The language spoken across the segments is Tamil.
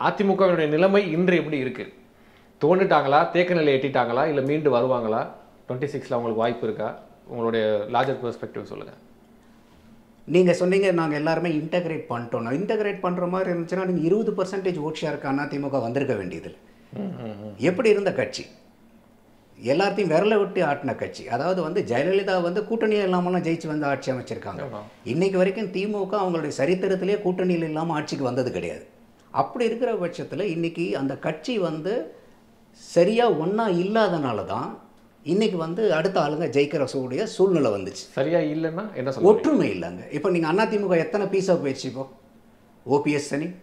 அதிமுகவினுடைய நிலைமை இன்று எப்படி இருக்கு தோண்டுட்டாங்களா தேக்க நிலை எட்டிட்டாங்களா இல்லை மீண்டு வருவாங்களா டுவெண்ட்டி சிக்ஸில் அவங்களுக்கு வாய்ப்பு இருக்கா உங்களுடைய லார்ஜர் பெர்ஸ்பெக்டிவ் சொல்லுங்க நீங்கள் சொன்னீங்க நாங்கள் எல்லாருமே இன்டகிரேட் பண்ணிட்டோம் இன்டகிரேட் பண்ணுற மாதிரி இருந்துச்சுன்னா நீங்கள் இருபது பர்சன்டேஜ் ஓட் ஷேருக்கு அதிமுக வந்திருக்க வேண்டியதில்லை எப்படி இருந்த கட்சி எல்லாத்தையும் விரல விட்டு ஆட்டின கட்சி அதாவது வந்து ஜெயலலிதா வந்து கூட்டணியே இல்லாமலாம் ஜெயிச்சு வந்து ஆட்சி அமைச்சிருக்காங்க ஆமா. இன்னைக்கு வரைக்கும் திமுக அவங்களுடைய சரித்திரத்திலே கூட்டணியில் இல்லாமல் ஆட்சிக்கு வந்தது கிடையாது அப்படி இருக்கிற பட்சத்தில் இன்னைக்கு அந்த கட்சி வந்து சரியாக ஒன்றா இல்லாதனால தான் இன்னைக்கு வந்து அடுத்த ஆளுங்க ஜெயிக்கிற சூடைய சூழ்நிலை வந்துச்சு சரியா இல்லைன்னா என்ன சொல்லுங்க ஒற்றுமை இல்லைங்க இப்போ நீங்கள் அதிமுக எத்தனை பீஸாக போயிடுச்சு இப்போ ஓபிஎஸ் தனி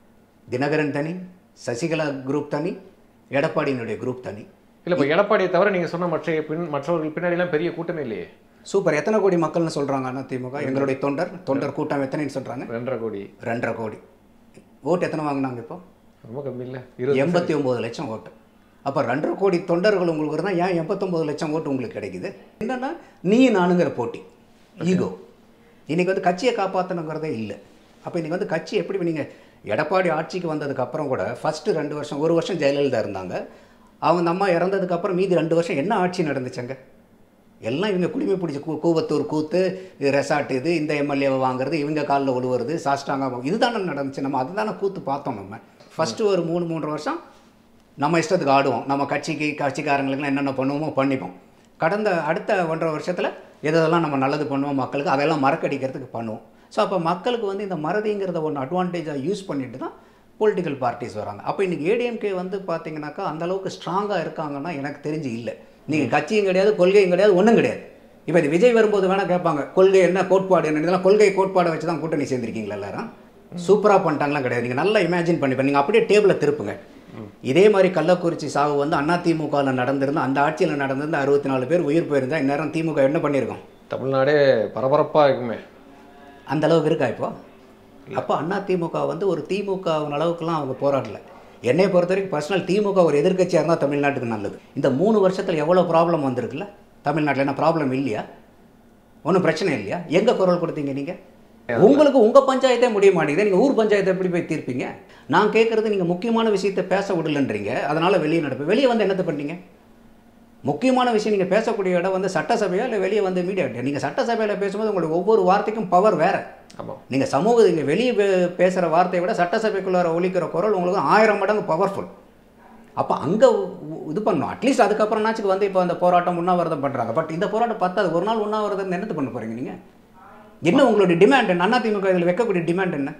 தினகரன் தனி சசிகலா குரூப் தனி எடப்பாடியினுடைய குரூப் தனி இல்லை இப்போ எடப்பாடியை தவிர நீங்க சொன்ன மற்ற பின் மற்றவர்கள் பின்னாடிலாம் பெரிய கூட்டமே இல்லையே சூப்பர் எத்தனை கோடி மக்கள்னு சொல்கிறாங்க அதிமுக எங்களுடைய தொண்டர் தொண்டர் கூட்டம் எத்தனைன்னு சொல்கிறாங்க ரெண்டரை கோடி ரெண்டரை கோடி ஓட்டு எத்தனை வாங்கினாங்க இப்போ ரொம்ப கம்மி இல்லை இருபது எண்பத்தி ஒம்பது லட்சம் ஓட்டு அப்போ ரெண்டரை கோடி தொண்டர்கள் உங்களுக்கு இருந்தால் ஏன் எண்பத்தொம்பது லட்சம் ஓட்டு உங்களுக்கு கிடைக்குது என்னன்னா நீ நானுங்கிற போட்டி ஈகோ இன்னைக்கு வந்து கட்சியை காப்பாற்றணுங்கிறதே இல்லை அப்போ இன்னைக்கு வந்து கட்சி எப்படி நீங்கள் எடப்பாடி ஆட்சிக்கு வந்ததுக்கு அப்புறம் கூட ஃபஸ்ட்டு ரெண்டு வருஷம் ஒரு வருஷம் ஜெயலலிதா இருந்தாங்க அவங்க அம்மா இறந்ததுக்கு அப்புறம் மீதி ரெண்டு வருஷம் என்ன ஆட்சி நடந்துச்சுங்க எல்லாம் இவங்க குடிமை பிடிச்ச கூ கூவத்தூர் கூத்து இது ரெசார்ட் இது இந்த எம்எல்ஏவை வாங்குறது இவங்க காலில் விழுவுறது சாஷ்டாங்க இதுதானே நடந்துச்சு நம்ம அதுதானே கூத்து பார்த்தோம் நம்ம ஃபஸ்ட்டு ஒரு மூணு மூன்று வருஷம் நம்ம இஷ்டத்துக்கு ஆடுவோம் நம்ம கட்சிக்கு கட்சிக்காரங்களுக்குலாம் என்னென்ன பண்ணுவோமோ பண்ணிப்போம் கடந்த அடுத்த ஒன்றரை வருஷத்தில் எதெல்லாம் நம்ம நல்லது பண்ணுவோம் மக்களுக்கு அதெல்லாம் மறக்கடிக்கிறதுக்கு பண்ணுவோம் ஸோ அப்போ மக்களுக்கு வந்து இந்த மறதிங்கிறத ஒன்று அட்வான்டேஜாக யூஸ் பண்ணிட்டு தான் பொலிட்டிக்கல் பார்ட்டிஸ் வராங்க அப்போ இன்றைக்கி ஏடிஎம்கே வந்து பார்த்தீங்கன்னாக்கா அந்த அளவுக்கு ஸ்ட்ராங்காக இருக்காங்கன்னா எனக்கு தெரிஞ்சு இல்லை நீங்கள் கட்சியும் கிடையாது கொள்கையும் கிடையாது ஒன்றும் கிடையாது இப்போ இது விஜய் வரும்போது வேணால் கேட்பாங்க கொள்கை என்ன கோட்பாடு என்ன இதெல்லாம் கொள்கை கோட்பாடை வச்சு தான் கூட்டணி சேர்ந்திருக்கீங்களா எல்லாரும் சூப்பராக பண்ணிட்டாங்களாம் கிடையாது நீங்கள் நல்லா இமேஜின் பண்ணிப்பேன் நீங்கள் அப்படியே டேபிளை திருப்புங்க இதே மாதிரி கள்ளக்குறிச்சி சாவு வந்து அண்ணா திமுகவில் நடந்திருந்தா அந்த ஆட்சியில் நடந்திருந்த அறுபத்தி நாலு பேர் உயிர் போயிருந்தா இந்நேரம் திமுக என்ன பண்ணியிருக்கோம் தமிழ்நாடே பரபரப்பா இருக்குமே அந்த அளவுக்கு இருக்கா இப்போ அப்போ அண்ணா திமுக வந்து ஒரு திமுக அளவுக்குலாம் அவங்க போராடல என்னை பொறுத்த வரைக்கும் பர்சனல் திமுக ஒரு எதிர்க்கட்சியாக இருந்தால் தமிழ்நாட்டுக்கு நல்லது இந்த மூணு வருஷத்தில் எவ்வளோ ப்ராப்ளம் வந்திருக்குல்ல தமிழ்நாட்டில் என்ன ப்ராப்ளம் இல்லையா ஒன்றும் பிரச்சனை இல்லையா எங்கே குரல் கொடுத்தீங்க நீங்கள் உங்களுக்கு உங்கள் பஞ்சாயத்தே முடிய மாட்டேங்குது நீங்கள் ஊர் பஞ்சாயத்தை எப்படி போய் தீர்ப்பீங்க நான் கேட்குறது நீங்கள் முக்கியமான விஷயத்தை பேச விடலன்றீங்க அதனால் வெளியே நடப்பு வெளியே வந்து என்னத்தை பண்ணீங்க முக்கியமான விஷயம் நீங்கள் பேசக்கூடிய இடம் வந்து சட்டசபையா இல்லை வெளியே வந்து மீடியா நீங்கள் சட்டசபையில் பேசும்போது உங்களுக்கு ஒவ்வொரு வார்த்தைக்கும் பவர் வேறு ஆமா நீங்கள் சமூக இங்கே வெளியே பே- பேசுகிற வார்த்தையை விட சட்டசபைக்குள்ளார ஒலிக்கிற குரல் உங்களுக்கு ஆயிரம் மடங்கு பவர்ஃபுல் அப்போ அங்கே இது பண்ணணும் அட்லீஸ்ட் அதுக்கப்புறம் நாச்சுக்கு வந்து இப்போ அந்த போராட்டம் உண்ணாவிரதம் பண்ணுறாங்க பட் இந்த போராட்டம் பத்தாது ஒரு நாள் உண்ணாவிரதம் என்னத்து பண்ண போகிறீங்க நீங்கள் என்ன உங்களுடைய டிமாண்ட் என்ன அண்ணா திமுக இதில் வைக்கக்கூடிய டிமாண்ட் என்ன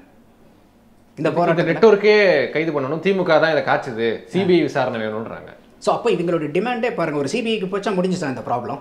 இந்த இந்த போராட்டம் நெட்வொர்க்கே கைது பண்ணணும் திமுக தான் இதை காய்ச்சுது சிபிஐ விசாரணை வேணும்ன்றாங்க ஸோ அப்போ இவங்களுடைய டிமாண்டே பாருங்கள் ஒரு சிபிஐக்கு போச்சா முடிஞ்சு சார் இந்த ப்ராப்ளம்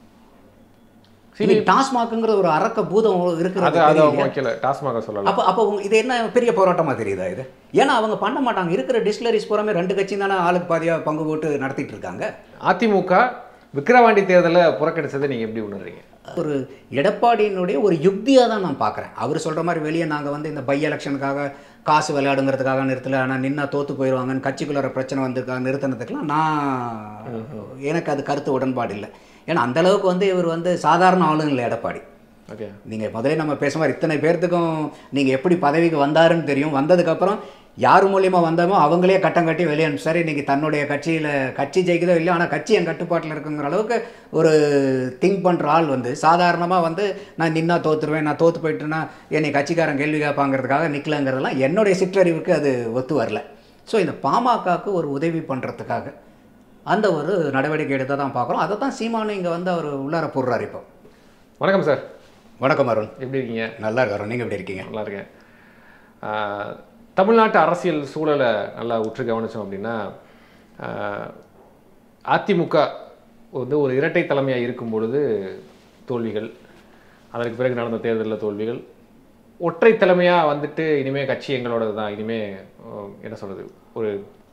CBI சிபிஐ டாஸ்மாக்ங்கிற ஒரு அரக்க பூதம் அது இருக்கிறது அது அவங்க தெரியலையா? வைக்கல டாஸ்மாக சொல்லலாம் அப்போ அப்போ உங்க- இது என்ன பெரிய போராட்டமாக தெரியுதா இது ஏன்னா அவங்க பண்ண மாட்டாங்க இருக்கிற டிஸ்டிலரிஸ் பூராமே ரெண்டு கட்சி தானே ஆளுக்கு பாதியாக பங்கு போட்டு நடத்திட்டு இருக்காங்க அதிமுக விக்கிரவாண்டி தேர்தலை புறக்கணிச்சதை நீங்க எப்படி உணர்றீங்க ஒரு எடப்பாடியினுடைய ஒரு யுக்தியாக தான் நான் பார்க்குறேன் அவர் சொல்கிற மாதிரி வெளியே நாங்கள் வந்து இந்த பை எலெக்ஷனுக்காக காசு விளையாடுங்கிறதுக்காக நிறுத்தல ஆனால் நின்னா தோற்று போயிடுவாங்கன்னு கட்சிக்குள்ளார பிரச்சனை வந்திருக்காங்க நிறுத்தினதுக்கெல்லாம் நான் எனக்கு அது கருத்து உடன்பாடு இல்லை ஏன்னா அந்த அளவுக்கு வந்து இவர் வந்து சாதாரண ஆளும் இல்லை எடப்பாடி ஓகே நீங்கள் முதல்ல நம்ம பேச மாதிரி இத்தனை பேர்த்துக்கும் நீங்கள் எப்படி பதவிக்கு வந்தாருன்னு தெரியும் வந்ததுக்கப்புறம் யார் மூலியமாக வந்தாமோ அவங்களே கட்டம் கட்டி வெளியே அனுப்பிச்சாரு இன்றைக்கி தன்னுடைய கட்சியில் கட்சி ஜெயிக்குதோ இல்லையோ ஆனால் கட்சி என் கட்டுப்பாட்டில் இருக்குங்கிற அளவுக்கு ஒரு திங்க் பண்ணுற ஆள் வந்து சாதாரணமாக வந்து நான் நின்னா தோத்துருவேன் நான் தோத்து போயிட்டுனா என்னை கட்சிக்காரன் கேள்வி கேட்பாங்கிறதுக்காக நிற்கலங்கிறதெல்லாம் என்னுடைய சிற்றறிவுக்கு அது ஒத்து வரல ஸோ இந்த பாமகவுக்கு ஒரு உதவி பண்ணுறதுக்காக அந்த ஒரு நடவடிக்கை எடுத்து தான் பார்க்குறோம் அதை தான் சீமானு இங்கே வந்து அவர் உள்ளார போடுறாரு இப்போ வணக்கம் சார் வணக்கம் அருண் எப்படி இருக்கீங்க நல்லா இருக்காரு நீங்கள் எப்படி இருக்கீங்க நல்லா இருக்கேன் ஆஹ், தமிழ்நாட்டு அரசியல் சூழலை நல்லா உற்று கவனிச்சோம் அப்படின்னா ஆஹ், அதிமுக வந்து ஒரு இரட்டை தலைமையாக இருக்கும் பொழுது தோல்விகள் அதற்கு பிறகு நடந்த தேர்தலில் தோல்விகள் ஒற்றை தலைமையாக வந்துட்டு இனிமே கட்சி எங்களோடது தான் இனிமே அஹ், என்ன சொல்கிறது ஒரு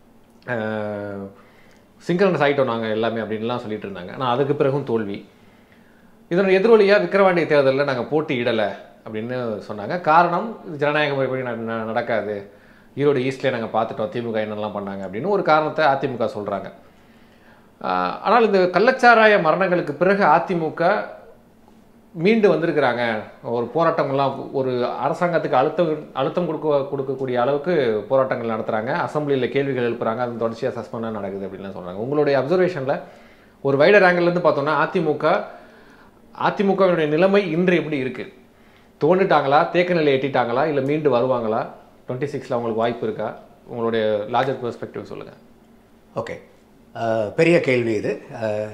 சிங்க்ரனஸ் ஆகிட்டோம் நாங்கள் எல்லாமே அப்படின்லாம் சொல்லிட்டு இருந்தாங்க ஆனால் அதுக்கு பிறகும் தோல்வி இதனுடைய எதிரொலியாக விக்கிரவாண்டி தேர்தலில் நாங்கள் போட்டியிடலை அப்படின்னு சொன்னாங்க காரணம் இது ஜனநாயக முறைப்படி நட- ந- நடக்காது ஈரோடு ஈஸ்ட்லேயே நாங்கள் பார்த்துட்டோம் திமுக என்னெல்லாம் பண்ணாங்க அப்படின்னு ஒரு காரணத்தை அதிமுக சொல்கிறாங்க ஆனால் இந்த கள்ளச்சாராய மரணங்களுக்கு பிறகு அதிமுக மீண்டு வந்திருக்கிறாங்க ஒரு போராட்டங்கள்லாம் ஒரு அரசாங்கத்துக்கு அழுத்தம் அழுத்தம் கொடுக்க கொடுக்கக்கூடிய அளவுக்கு போராட்டங்கள் நடத்துகிறாங்க அசம்பிளியில் கேள்விகள் எழுப்புறாங்க அது தொடர்ச்சியாக சஸ்பெண்டாக நடக்குது அப்படின்லாம் சொல்கிறாங்க உங்களுடைய அப்சர்வேஷனில் ஒரு வைடர் ஆங்கிள்லேருந்து பார்த்தோம்னா அதிமுக அதிமுகவினுடைய நிலைமை இன்று எப்படி இருக்குது தோண்டுட்டாங்களா தேக்க நிலை எட்டிட்டாங்களா இல்லை மீண்டு வருவாங்களா டுவெண்ட்டி சிக்ஸில் அவங்களுக்கு வாய்ப்பு இருக்கா உங்களுடைய லார்ஜர் பெர்ஸ்பெக்டிவ் சொல்லுங்கள் ஓகே பெரிய கேள்வி இது அஹ்,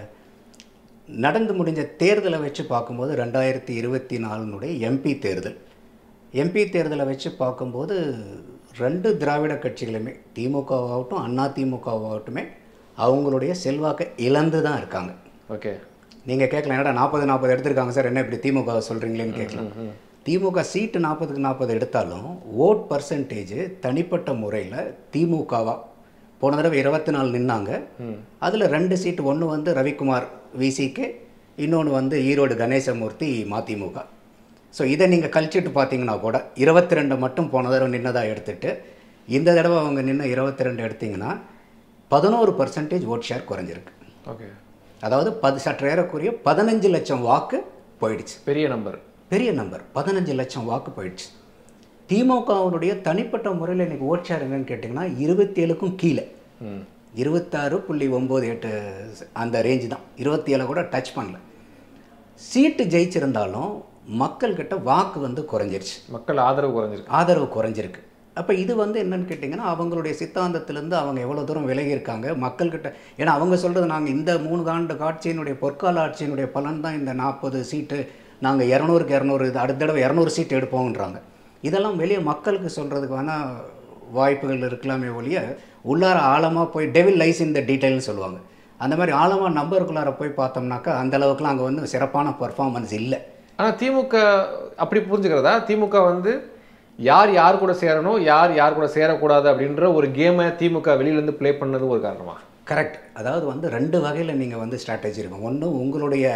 நடந்து முடிஞ்ச தேர்தலை வச்சு பார்க்கும்போது ரெண்டாயிரத்தி இருபத்தி நாலுனுடைய எம்பி தேர்தல் எம்பி தேர்தலை வச்சு பார்க்கும்போது ரெண்டு திராவிட கட்சிகளுமே திமுகவாகட்டும் அண்ணா திமுகவாகட்டுமே அவங்களுடைய செல்வாக்கை இழந்து தான் இருக்காங்க ஓகே நீங்கள் கேட்கலாம் என்னடா நாற்பது நாற்பது எடுத்திருக்காங்க சார் என்ன இப்படி திமுக சொல்கிறீங்களேன்னு கேட்கலாம் திமுக சீட்டு நாற்பதுக்கு நாற்பது எடுத்தாலும் ஓட் பர்சன்டேஜ் தனிப்பட்ட முறையில் திமுகவா போன தடவை இருபத்தி நாலு நின்னாங்க அதில் ரெண்டு சீட்டு ஒன்று வந்து ரவிக்குமார் விசிக்கு இன்னொன்று வந்து ஈரோடு கணேசமூர்த்தி மதிமுக ஸோ இதை நீங்கள் கழிச்சிட்டு பார்த்தீங்கன்னா கூட இருபத்தி ரெண்டு மட்டும் போன தடவை நின்னதாக எடுத்துட்டு இந்த தடவை அவங்க நின்று இருபத்தி ரெண்டு எடுத்தீங்கன்னா பதினோரு பர்சன்டேஜ் ஓட் ஷேர் குறைஞ்சிருக்கு ஓகே அதாவது பது சற்று ஏறக்குறைய பதினஞ்சு லட்சம் வாக்கு போயிடுச்சு பெரிய நம்பர் பெரிய நம்பர் பதினஞ்சு லட்சம் வாக்கு போயிடுச்சு திமுகவினுடைய தனிப்பட்ட முறையில் இன்னைக்கு ஓட் ஷேர் என்னன்னு கேட்டிங்கன்னா இருபத்தி ஏழுக்கும் கீழே ம் இருபத்தாறு புள்ளி ஒம்பது எட்டு அந்த ரேஞ்சு தான் இருபத்தி ஏழை கூட டச் பண்ணல சீட்டு ஜெயிச்சிருந்தாலும் மக்கள்கிட்ட வாக்கு வந்து குறைஞ்சிருச்சு மக்கள் ஆதரவு குறைஞ்சிருக்கு ஆதரவு குறைஞ்சிருக்கு அப்போ இது வந்து என்னன்னு கேட்டிங்கன்னா அவங்களுடைய சித்தாந்தத்திலேருந்து அவங்க எவ்வளோ தூரம் விலகி இருக்காங்க மக்கள்கிட்ட ஏன்னா அவங்க சொல்கிறது நாங்கள் இந்த மூணு ஆண்டு ஆட்சியினுடைய பொற்கால ஆட்சியினுடைய பலன் தான் இந்த நாற்பது சீட்டு நாங்கள் இரநூறுக்கு இரநூறு இது அடுத்த தடவை இரநூறு சீட் எடுப்போம்ன்றாங்க இதெல்லாம் வெளியே மக்களுக்கு சொல்கிறதுக்கு வேணால் வாய்ப்புகள் இருக்கலாமே ஒழிய உள்ளார ஆழமாக போய் டெவில் லைஸ் இந்த டீட்டெயில்னு சொல்லுவாங்க அந்த மாதிரி ஆழமாக நம்பருக்குள்ளார போய் பார்த்தோம்னாக்கா அந்த அளவுக்குலாம் அங்கே வந்து சிறப்பான பர்ஃபார்மன்ஸ் இல்லை ஆனா திமுக அப்படி புரிஞ்சுக்கிறதா திமுக வந்து யார் யார் கூட சேரணும் யார் யார் கூட சேரக்கூடாது அப்படின்ற ஒரு கேமை திமுக வெளியிலேருந்து ப்ளே பண்ணது ஒரு காரணமா கரெக்ட் அதாவது வந்து ரெண்டு வகையில் நீங்கள் வந்து ஸ்ட்ராட்டஜி இருக்கும் ஒன்று உங்களுடைய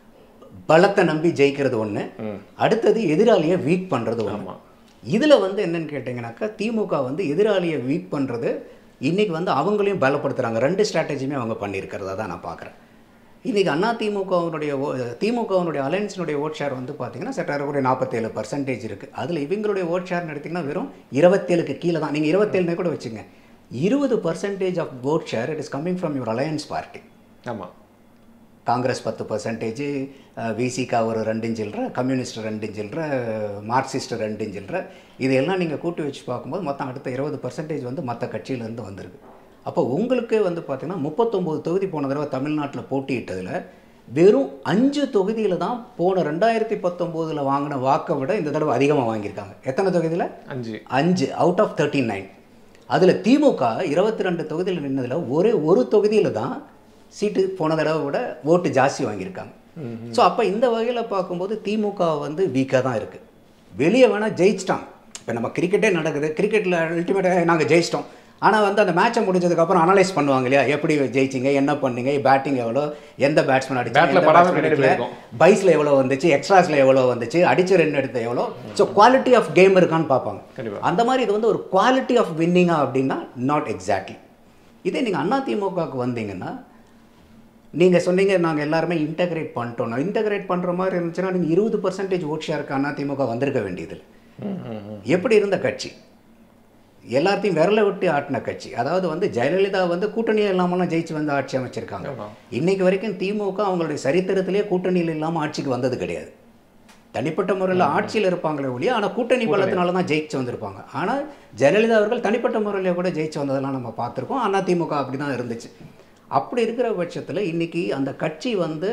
பலத்தை நம்பி ஜெயிக்கிறது ஒன்று அடுத்தது எதிராளியை வீக் பண்ணுறது ஒன்று ஆமா. இதில் வந்து என்னன்னு கேட்டிங்கனாக்கா திமுக வந்து எதிராளியை வீக் பண்ணுறது இன்றைக்கி வந்து அவங்களையும் பலப்படுத்துகிறாங்க ரெண்டு ஸ்ட்ராட்டஜியுமே அவங்க பண்ணியிருக்கிறதா தான் நான் பார்க்குறேன் இன்றைக்கி அண்ணா திமுகவினுடைய ஓ திமுகவினுடைய அலையன்ஸினுடைய ஓட் ஷேர் வந்து பார்த்தீங்கன்னா சட்டாரக்கூடிய நாற்பத்தேழு பர்சன்டேஜ் இருக்குது அதில் இவங்களுடைய ஓட் ஷேர்னு எடுத்திங்கன்னா வெறும் இருபத்தேழுக்கு கீழே தான் நீங்கள் இருபத்தேழுனே கூட வச்சுங்க இருபது percentage of vote share it is coming from your alliance party ஆமா காங்கிரஸ் பத்து பர்சன்டேஜ் விசிகா ஒரு ரெண்டு சில்லற கம்யூனிஸ்ட் ரெண்டு சில்லற மார்க்சிஸ்ட் ரெண்டு சில்லற இதையெல்லாம் நீங்கள் கூட்டி வச்சு பார்க்கும்போது மொத்தம் அடுத்த இருபது பர்சன்டேஜ் வந்து மற்ற கட்சியிலேருந்து வந்திருக்கு அப்போ உங்களுக்கே வந்து பார்த்தீங்கன்னா முப்பத்தொம்போது தொகுதி போன தடவை தமிழ்நாட்டில் போட்டியிட்டதில் வெறும் அஞ்சு தொகுதியில் தான் போன ரெண்டாயிரத்தி பத்தொம்போதில் வாங்கின வாக்கை விட இந்த தடவை அதிகமாக வாங்கியிருக்காங்க எத்தனை தொகுதியில் அஞ்சு அஞ்சு அவுட் ஆஃப் தேர்ட்டி நைன் அதில் திமுக இருபத்தி ரெண்டு தொகுதியில் நின்னதில் ஒரே ஒரு தொகுதியில் தான் சீட்டு போன தடவை விட ஓட்டு ஜாஸ்தி வாங்கியிருக்காங்க ஸோ அப்போ இந்த வகையில் பார்க்கும்போது திமுக வந்து வீக்காக தான் இருக்குது வெளியே வேணால் ஜெயிச்சிட்டாங்க இப்போ நம்ம கிரிக்கெட்டே நடக்குது கிரிக்கெட்டில் அல்டிமேட்டாக நாங்கள் ஜெயிச்சிட்டோம் ஆனால் வந்து அந்த மேட்சை முடிஞ்சதுக்கப்புறம் அனலைஸ் பண்ணுவாங்க இல்லையா எப்படி ஜெயிச்சிங்க என்ன பண்ணீங்க பேட்டிங் எவ்வளோ எந்த பேட்ஸ்மேன் Batல அடிச்சாங்க படாம பின்னாடி போயிருக்கோம். பைஸில் எவ்வளோ வந்துச்சு எக்ஸ்ட்ராஸில் எவ்வளோ வந்துச்சு அடிச்ச ரன் எடுத்த எவ்வளோ ஸோ குவாலிட்டி ஆஃப் கேம் இருக்கான்னு பார்ப்பாங்க கண்டிப்பா. அந்த மாதிரி இது வந்து ஒரு குவாலிட்டி ஆஃப் வின்னிங்கா அப்படின்னா நாட் எக்ஸாக்ட்லி இதே நீங்கள் அண்ணா திமுகவுக்கு வந்தீங்கன்னா நீங்கள் சொன்னீங்க நாங்கள் எல்லாருமே இன்டகிரேட் பண்ணிட்டோம் இன்டகிரேட் பண்ணுற மாதிரி இருந்துச்சுன்னா நீங்கள் இருபது பர்சன்டேஜ் ஓட் ஷேருக்கு அண்ணா திமுக வந்திருக்க வேண்டியது எப்படி இருந்த கட்சி எல்லாத்தையும் விரலை விட்டு ஆட்டின கட்சி அதாவது வந்து ஜெயலலிதா வந்து கூட்டணியே இல்லாமலாம் ஜெயிச்சு வந்து ஆட்சி அமைச்சிருக்காங்க ஆமா. இன்னைக்கு வரைக்கும் திமுக அவங்களுடைய சரித்திரத்திலே கூட்டணியில் இல்லாமல் ஆட்சிக்கு வந்தது கிடையாது தனிப்பட்ட முறையில் ஆட்சியில் இருப்பாங்களே ஒழிய ஆனால் கூட்டணி பலத்தினால தான் ஜெயிச்சு வந்திருப்பாங்க ஆனால் ஜெயலலிதா அவர்கள் தனிப்பட்ட முறையில் கூட ஜெயிச்சு வந்ததெல்லாம் நம்ம பார்த்துருக்கோம் அண்ணா திமுக அப்படி தான் இருந்துச்சு அப்படி இருக்கிற பட்சத்தில் இன்னைக்கு அந்த கட்சி வந்து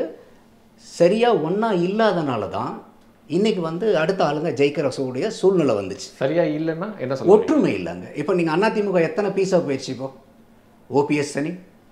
சரியாக ஒன்றா இல்லாதனால தான் இன்னைக்கு வந்து அடுத்த ஆளுங்க ஜெயிக்கிற சூடைய சூழ்நிலை வந்துச்சு சரியா இல்லைன்னா என்ன சொல்லுங்க ஒற்றுமை இல்லைங்க இப்போ நீங்கள் அதிமுக எத்தனை பீஸாக போயிடுச்சு இப்போ ஓபிஎஸ் தனி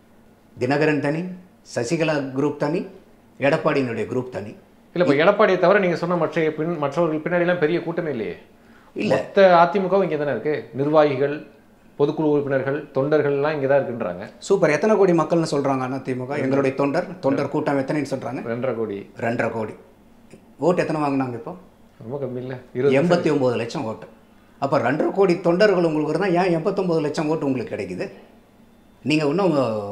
தினகரன் தனி சசிகலா குரூப் தனி எடப்பாடியினுடைய குரூப் தனி இல்ல இப்போ எடப்பாடியை தவிர நீங்க சொன்ன மற்ற பின் மற்றவர்கள் பின்னாடிலாம் பெரிய கூட்டமே இல்லையே இல்ல. மொத்த அதிமுகவும் இங்கே தானே இருக்கு நிர்வாகிகள் பொதுக்குழு உறுப்பினர்கள் தொண்டர்கள்லாம் இங்கே தான் இருக்குன்றாங்க சூப்பர் எத்தனை கோடி மக்கள்னு சொல்கிறாங்க அதிமுக எங்களுடைய தொண்டர் தொண்டர் கூட்டம் எத்தனைன்னு சொல்கிறாங்க ரெண்டரை கோடி ரெண்டரை கோடி ஓட்டு எத்தனை வாங்கினாங்க இப்போ ரொம்ப கம்மி இல்லை இருபது எண்பத்தி ஒம்பது லட்சம் ஓட்டு அப்போ ரெண்டரை கோடி தொண்டர்கள் உங்களுக்கு இருந்தால் ஏன் எண்பத்தொம்பது லட்சம் ஓட்டு உங்களுக்கு கிடைக்குது நீங்கள் இன்னும்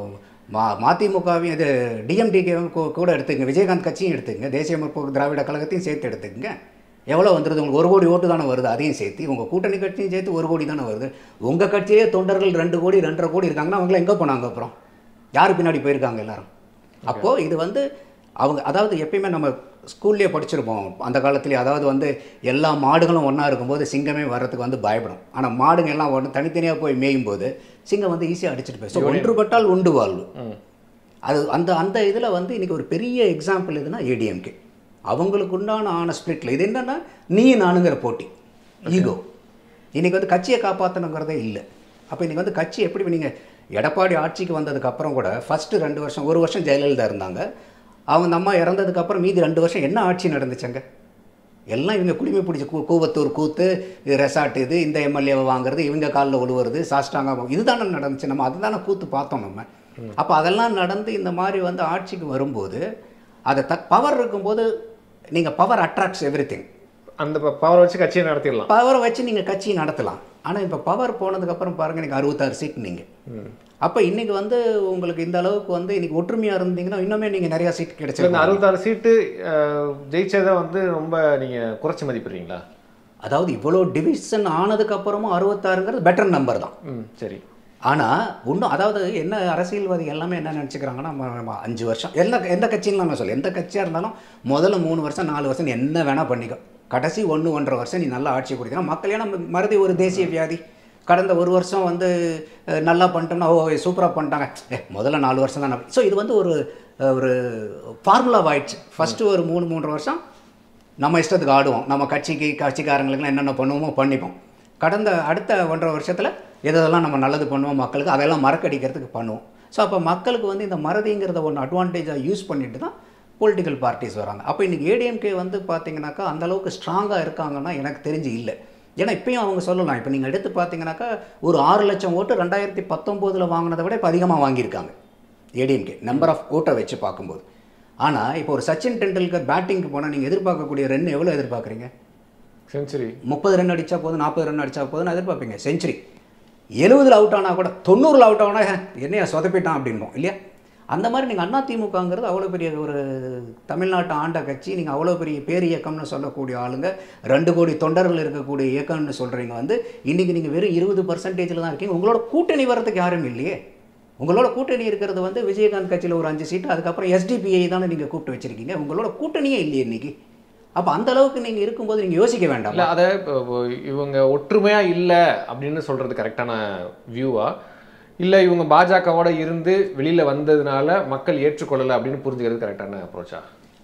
மா மதிமுகவையும் இது டிஎம்டிகேவும் கூட எடுத்துக்கங்க விஜயகாந்த் கட்சியும் எடுத்துக்கங்க தேசிய முற்போக்கு திராவிட கழகத்தையும் சேர்த்து எடுத்துக்கங்க எவ்வளோ வந்துருது உங்களுக்கு ஒரு கோடி ஓட்டு தானே வருது அதையும் சேர்த்து உங்கள் கூட்டணி கட்சியும் சேர்த்து ஒரு கோடி தானே வருது உங்கள் கட்சியே தொண்டர்கள் ரெண்டு கோடி ரெண்டரை கோடி இருக்காங்கன்னா அவங்களாம் எங்கே போனாங்க அப்புறம் யார் பின்னாடி போயிருக்காங்க எல்லாரும் அப்போது இது வந்து அவங்க அதாவது எப்பயுமே நம்ம ஸ்கூல்லேயே படிச்சிருப்போம் அந்த காலத்துலேயே அதாவது வந்து எல்லா மாடுகளும் ஒன்றா இருக்கும்போது சிங்கமே வர்றதுக்கு வந்து பயப்படும் ஆனால் மாடுங்க எல்லாம் ஒன்று தனித்தனியாக போய் மேயும் போது சிங்கம் வந்து ஈஸியாக அடிச்சிட்டு போய் ஸோ ஒன்றுபட்டால் உண்டு வாழ்வு ம் அது அந்த அந்த இதில் வந்து இன்றைக்கி ஒரு பெரிய எக்ஸாம்பிள் எதுனா ஏடிஎம்கே அவங்களுக்கு உண்டான ஆன ஸ்பிளிட்டில் இது என்னென்னா நீ நானுங்கிற போட்டி ஈகோ இன்றைக்கி வந்து கட்சியை காப்பாற்றணுங்கிறதே இல்லை அப்போ இன்றைக்கி வந்து கட்சி எப்படி நீங்கள் எடப்பாடி ஆட்சிக்கு வந்ததுக்கு அப்புறம் கூட ஃபஸ்ட்டு ரெண்டு வருஷம் ஒரு வருஷம் ஜெயலலிதா இருந்தாங்க அவங்க அம்மா இறந்ததுக்கப்புறம் மீதி ரெண்டு வருஷம் என்ன ஆட்சி நடந்துச்சுங்க எல்லாம் இவங்க குடிமை பிடிச்ச கூ கூவத்தூர் கூத்து இது ரெசார்ட் இது இந்த எம்எல்ஏவை வாங்குறது இவங்க காலில் உழுவுறது சாஸ்டாங்க இதுதானே நடந்துச்சு நம்ம அதுதானே கூத்து பார்த்தோம் நம்ம அப்போ அதெல்லாம் நடந்து இந்த மாதிரி வந்து ஆட்சிக்கு வரும்போது அதை த பவர் இருக்கும்போது நீங்கள் பவர் அட்ராக்ட்ஸ் எவ்ரி திங் அந்த பவர் வச்சு கட்சியை நடத்திடலாம் பவரை வச்சு நீங்கள் கட்சியை நடத்தலாம் ஆனால் இப்போ பவர் போனதுக்கப்புறம் பாருங்கள் எனக்கு அறுபத்தாறு சீட் நீங்கள் அப்போ இன்றைக்கி வந்து உங்களுக்கு இந்த அளவுக்கு வந்து இன்றைக்கி ஒற்றுமையாக இருந்தீங்கன்னா இன்னுமே நீங்கள் நிறையா சீட் சரி இந்த கிடைச்சிருக்கும் அறுபத்தாறு சீட்டு அஹ், ஜெயிச்சதை வந்து ரொம்ப நீங்க குறைச்சி மதிப்பிடுறீங்களா அதாவது இவ்வளோ டிவிஷன் ஆனதுக்கப்புறமும் அறுபத்தாறுங்கிறது பெட்டர் நம்பர் தான் ம் சரி ஆனால் இன்னும் அதாவது என்ன அரசியல்வாதி எல்லாமே என்ன நினச்சிக்கிறாங்கன்னா நம்ம நம்ம அஞ்சு வருஷம் எல்லா எந்த கட்சியும் நான் சொல்ல எந்த கட்சியாக இருந்தாலும் முதல்ல மூணு வருஷம் நாலு வருஷம் நீ என்ன வேணால் பண்ணிக்கோ கடைசி ஒன்று ஒன்றரை வருஷம் நீ நல்லா ஆட்சி கொடுத்தீங்கன்னா மக்கள் ஏன்னா மறுபடி ஒரு தேசிய வியாதி கடந்த ஒரு வருஷம் வந்து அஹ், நல்லா பண்ணிட்டோம்னா ஓ சூப்பராக பண்ணிட்டாங்க ஏ முதல்ல நாலு வருஷம் தான் ஸோ இது வந்து ஒரு அஹ், ஒரு ஃபார்முலா ஆயிடுச்சு ஃபஸ்ட்டு ஒரு மூணு மூன்றரை வருஷம் நம்ம இஷ்டத்துக்கு ஆடுவோம் நம்ம கட்சிக்கு கட்சிக்காரங்களுக்குலாம் என்னென்ன பண்ணுவோமோ பண்ணிப்போம் கடந்த அடுத்த ஒன்றரை வருஷத்தில் எதெல்லாம் நம்ம நல்லது பண்ணுவோம் மக்களுக்கு அதெல்லாம் மறக்கடிக்கிறதுக்கு பண்ணுவோம் ஸோ அப்போ மக்களுக்கு வந்து இந்த மறதிங்கிறத ஒன்று அட்வான்டேஜாக யூஸ் பண்ணிட்டு தான் பொலிட்டிக்கல் பார்ட்டிஸ் வராங்க அப்போ இன்றைக்கி ஏடிஎம்கே வந்து பார்த்தீங்கன்னாக்கா அந்த அளவுக்கு ஸ்ட்ராங்காக இருக்காங்கன்னா எனக்கு தெரிஞ்சு இல்லை ஏன்னா இப்பயும் அவங்க சொல்லலாம் இப்போ நீங்கள் எடுத்து பார்த்தீங்கன்னாக்கா ஒரு ஆறு லட்சம் ஓட்டு ரெண்டாயிரத்தி பத்தொம்போதில் வாங்கினதை விட இப்போ அதிகமாக வாங்கியிருக்காங்க ஏடிஎம்கே நம்பர் ஆஃப் ஓட்டை வச்சு பார்க்கும்போது ஆனால் இப்போ ஒரு சச்சின் டெண்டுல்கர் பேட்டிங்க்கு போனால் நீங்கள் எதிர்பார்க்கக்கூடிய ரன் எவ்வளோ எதிர்பார்க்குறீங்க செஞ்சுரி முப்பது ரன் அடித்தா போதும் நாற்பது ரன் அடித்தா போதும் எதிர்பார்ப்பீங்க செஞ்சுரி எழுபதில் அவுட் ஆனால் கூட தொண்ணூறில் அவுட் ஆனால் என்னையா சொதப்பிட்டான் அப்படின்போம் இல்லையா அந்த மாதிரி நீங்கள் அதிமுகங்கிறது அவ்வளோ பெரிய ஒரு தமிழ்நாட்டை ஆண்ட கட்சி நீங்கள் அவ்வளோ பெரிய பேர் இயக்கம்னு சொல்லக்கூடிய ஆளுங்க ரெண்டு கோடி தொண்டர்கள் இருக்கக்கூடிய இயக்கம்னு சொல்கிறீங்க வந்து இன்றைக்கி நீங்கள் வெறும் இருபது பர்சன்டேஜில் தான் இருக்கீங்க உங்களோட கூட்டணி வர்றதுக்கு யாரும் இல்லையே உங்களோட கூட்டணி இருக்கிறது வந்து விஜயகாந்த் கட்சியில் ஒரு அஞ்சு சீட்டு அதுக்கப்புறம் எஸ்டிபிஐ தானே நீங்கள் கூப்பிட்டு வச்சிருக்கீங்க உங்களோட கூட்டணியே இல்லையே இன்னைக்கு அப்போ அந்த அளவுக்கு நீங்கள் இருக்கும்போது நீங்கள் யோசிக்க வேண்டாம் இல்ல அதை இப்போ- இப்போ இவங்க ஒற்றுமையா இல்ல அப்படின்னு சொல்றது கரெக்டான வியூவா இல்ல இவங்க பாஜகவோட இருந்து வெளியில வந்ததுனால மக்கள் ஏற்றுக்கொள்ளல அப்படின்னு புரிஞ்சுக்கிறது கரெக்டான அப்ரோச்சா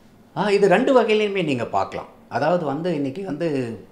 ஆ இது ரெண்டு வகையிலையுமே நீங்கள் பார்க்கலாம் அதாவது வந்து இன்றைக்கி வந்து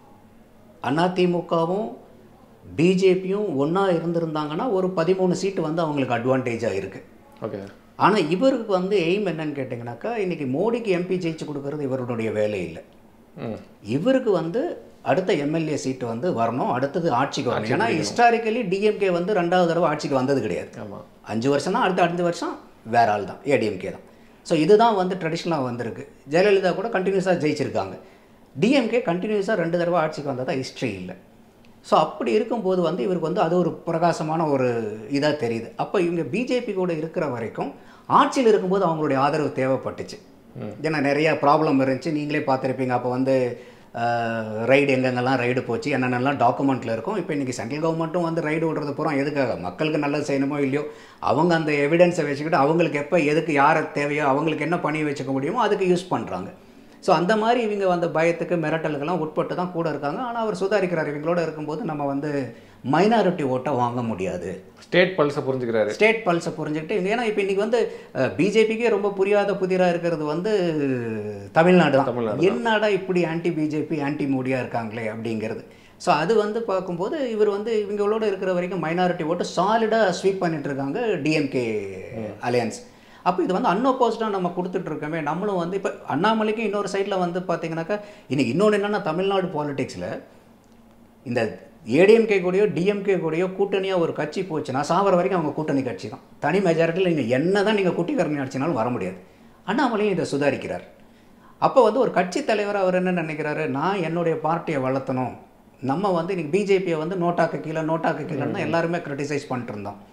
அதிமுகவும் பிஜேபியும் ஒன்றா இருந்திருந்தாங்கன்னா ஒரு பதிமூணு சீட்டு வந்து அவங்களுக்கு அட்வான்டேஜாக இருக்குது ஓகே ஆனால் இவருக்கு வந்து எய்ம் என்னன்னு கேட்டிங்கனாக்கா இன்றைக்கி மோடிக்கு எம்பி ஜெயிச்சு கொடுக்கறது இவருடைய வேலை இல்லை ம் இவருக்கு வந்து அடுத்த எம்எல்ஏ சீட்டு வந்து வரணும் அடுத்தது ஆட்சிக்கு வரணும் ஏன்னா ஹிஸ்டாரிக்கலி டிஎம்கே வந்து ரெண்டாவது தடவை ஆட்சிக்கு வந்தது கிடையாது ஆமா அஞ்சு வருஷம் தான் அடுத்த அஞ்சு வருஷம் வேற ஆள் தான் ஏடிஎம்கே தான் ஸோ இதுதான் வந்து ட்ரெடிஷ்னலாக வந்திருக்கு ஜெயலலிதா கூட கண்டினியூஸாக ஜெயிச்சிருக்காங்க டிஎம்கே கண்டினியூஸாக ரெண்டு தடவை ஆட்சிக்கு வந்ததா ஹிஸ்ட்ரி இல்லை ஸோ அப்படி இருக்கும்போது வந்து இவருக்கு வந்து அது ஒரு பிரகாசமான ஒரு இதாக தெரியுது அப்போ இவங்க பிஜேபி கூட இருக்கிற வரைக்கும் ஆட்சியில் இருக்கும்போது அவங்களுடைய ஆதரவு தேவைப்பட்டுச்சு ஏன்னா நிறைய ப்ராப்ளம் இருந்துச்சு நீங்களே பார்த்துருப்பீங்க அப்போ வந்து ரைடு எங்கெங்கெல்லாம் ரைடு போச்சு என்னென்னலாம் டாக்குமெண்ட்டில் இருக்கும் இப்போ இன்றைக்கி சென்ட்ரல் கவர்மெண்ட்டும் வந்து ரைடு விடுறது பூரா எதுக்காக மக்களுக்கு நல்லது செய்யணுமோ இல்லையோ அவங்க அந்த எவிடன்ஸை வச்சுக்கிட்டு அவங்களுக்கு எப்போ எதுக்கு யாரை தேவையோ அவங்களுக்கு என்ன பண்ணி வச்சுக்க முடியுமோ அதுக்கு யூஸ் பண்ணுறாங்க ஸோ அந்த மாதிரி இவங்க வந்து பயத்துக்கு மிரட்டலுக்கெல்லாம் உட்பட்டு தான் கூட இருக்காங்க ஆனால் அவர் சுதாரிக்கிறார் இவங்களோட இருக்கும்போது நம்ம வந்து மைனாரிட்டி ஓட்டை வாங்க முடியாது ஸ்டேட் பல்ஸை புரிஞ்சுக்கிறாரு ஸ்டேட் பல்ஸை புரிஞ்சுக்கிட்டு இவங்க- ஏன்னா இப்போ இன்றைக்கி வந்து பிஜேபிக்கே ரொம்ப புரியாத புதிராக இருக்கிறது வந்து தமிழ்நாடு தான் தமிழ்நாடு என்னடா இப்படி ஆன்டி பிஜேபி ஆன்டி மோடியாக இருக்காங்களே அப்படிங்கிறது ஸோ அது வந்து பார்க்கும்போது இவர் வந்து இவங்களோட இருக்கிற வரைக்கும் மைனாரிட்டி ஓட்டு சாலிடாக ஸ்வீப் பண்ணிட்டு இருக்காங்க டிஎம்கே அலையன்ஸ் அப்போ இது வந்து அன்அப்போஸ்டாக நம்ம கொடுத்துட்டு இருக்கோமே நம்மளும் வந்து இப்போ அண்ணாமலைக்கும் இன்னொரு சைடில் வந்து பார்த்தீங்கன்னாக்கா இன்னைக்கு இன்னொன்று என்னென்னா தமிழ்நாடு பாலிடிக்ஸில் இந்த ஏடிஎம்கே கூடயோ டிஎம்கே கூடயோ கூட்டணியாக ஒரு கட்சி போச்சுன்னா சாவர வரைக்கும் அவங்க கூட்டணி கட்சி தான் தனி மெஜாரிட்டியில் நீங்கள் என்ன தான் நீங்கள் குட்டிக்கரணி அடிச்சினாலும் வர முடியாது அண்ணாமலையும் இதை சுதாரிக்கிறார் அப்போ வந்து ஒரு கட்சி தலைவர் அவர் என்ன நினைக்கிறாரு நான் என்னுடைய பார்ட்டியை வளர்த்தணும் நம்ம வந்து இன்னைக்கு பிஜேபியை வந்து நோட்டாக்கு கீழே நோட்டாக்கு கீழேன்னு எல்லாருமே கிரிட்டிசைஸ் பண்ணிட்டு இருந்தோம்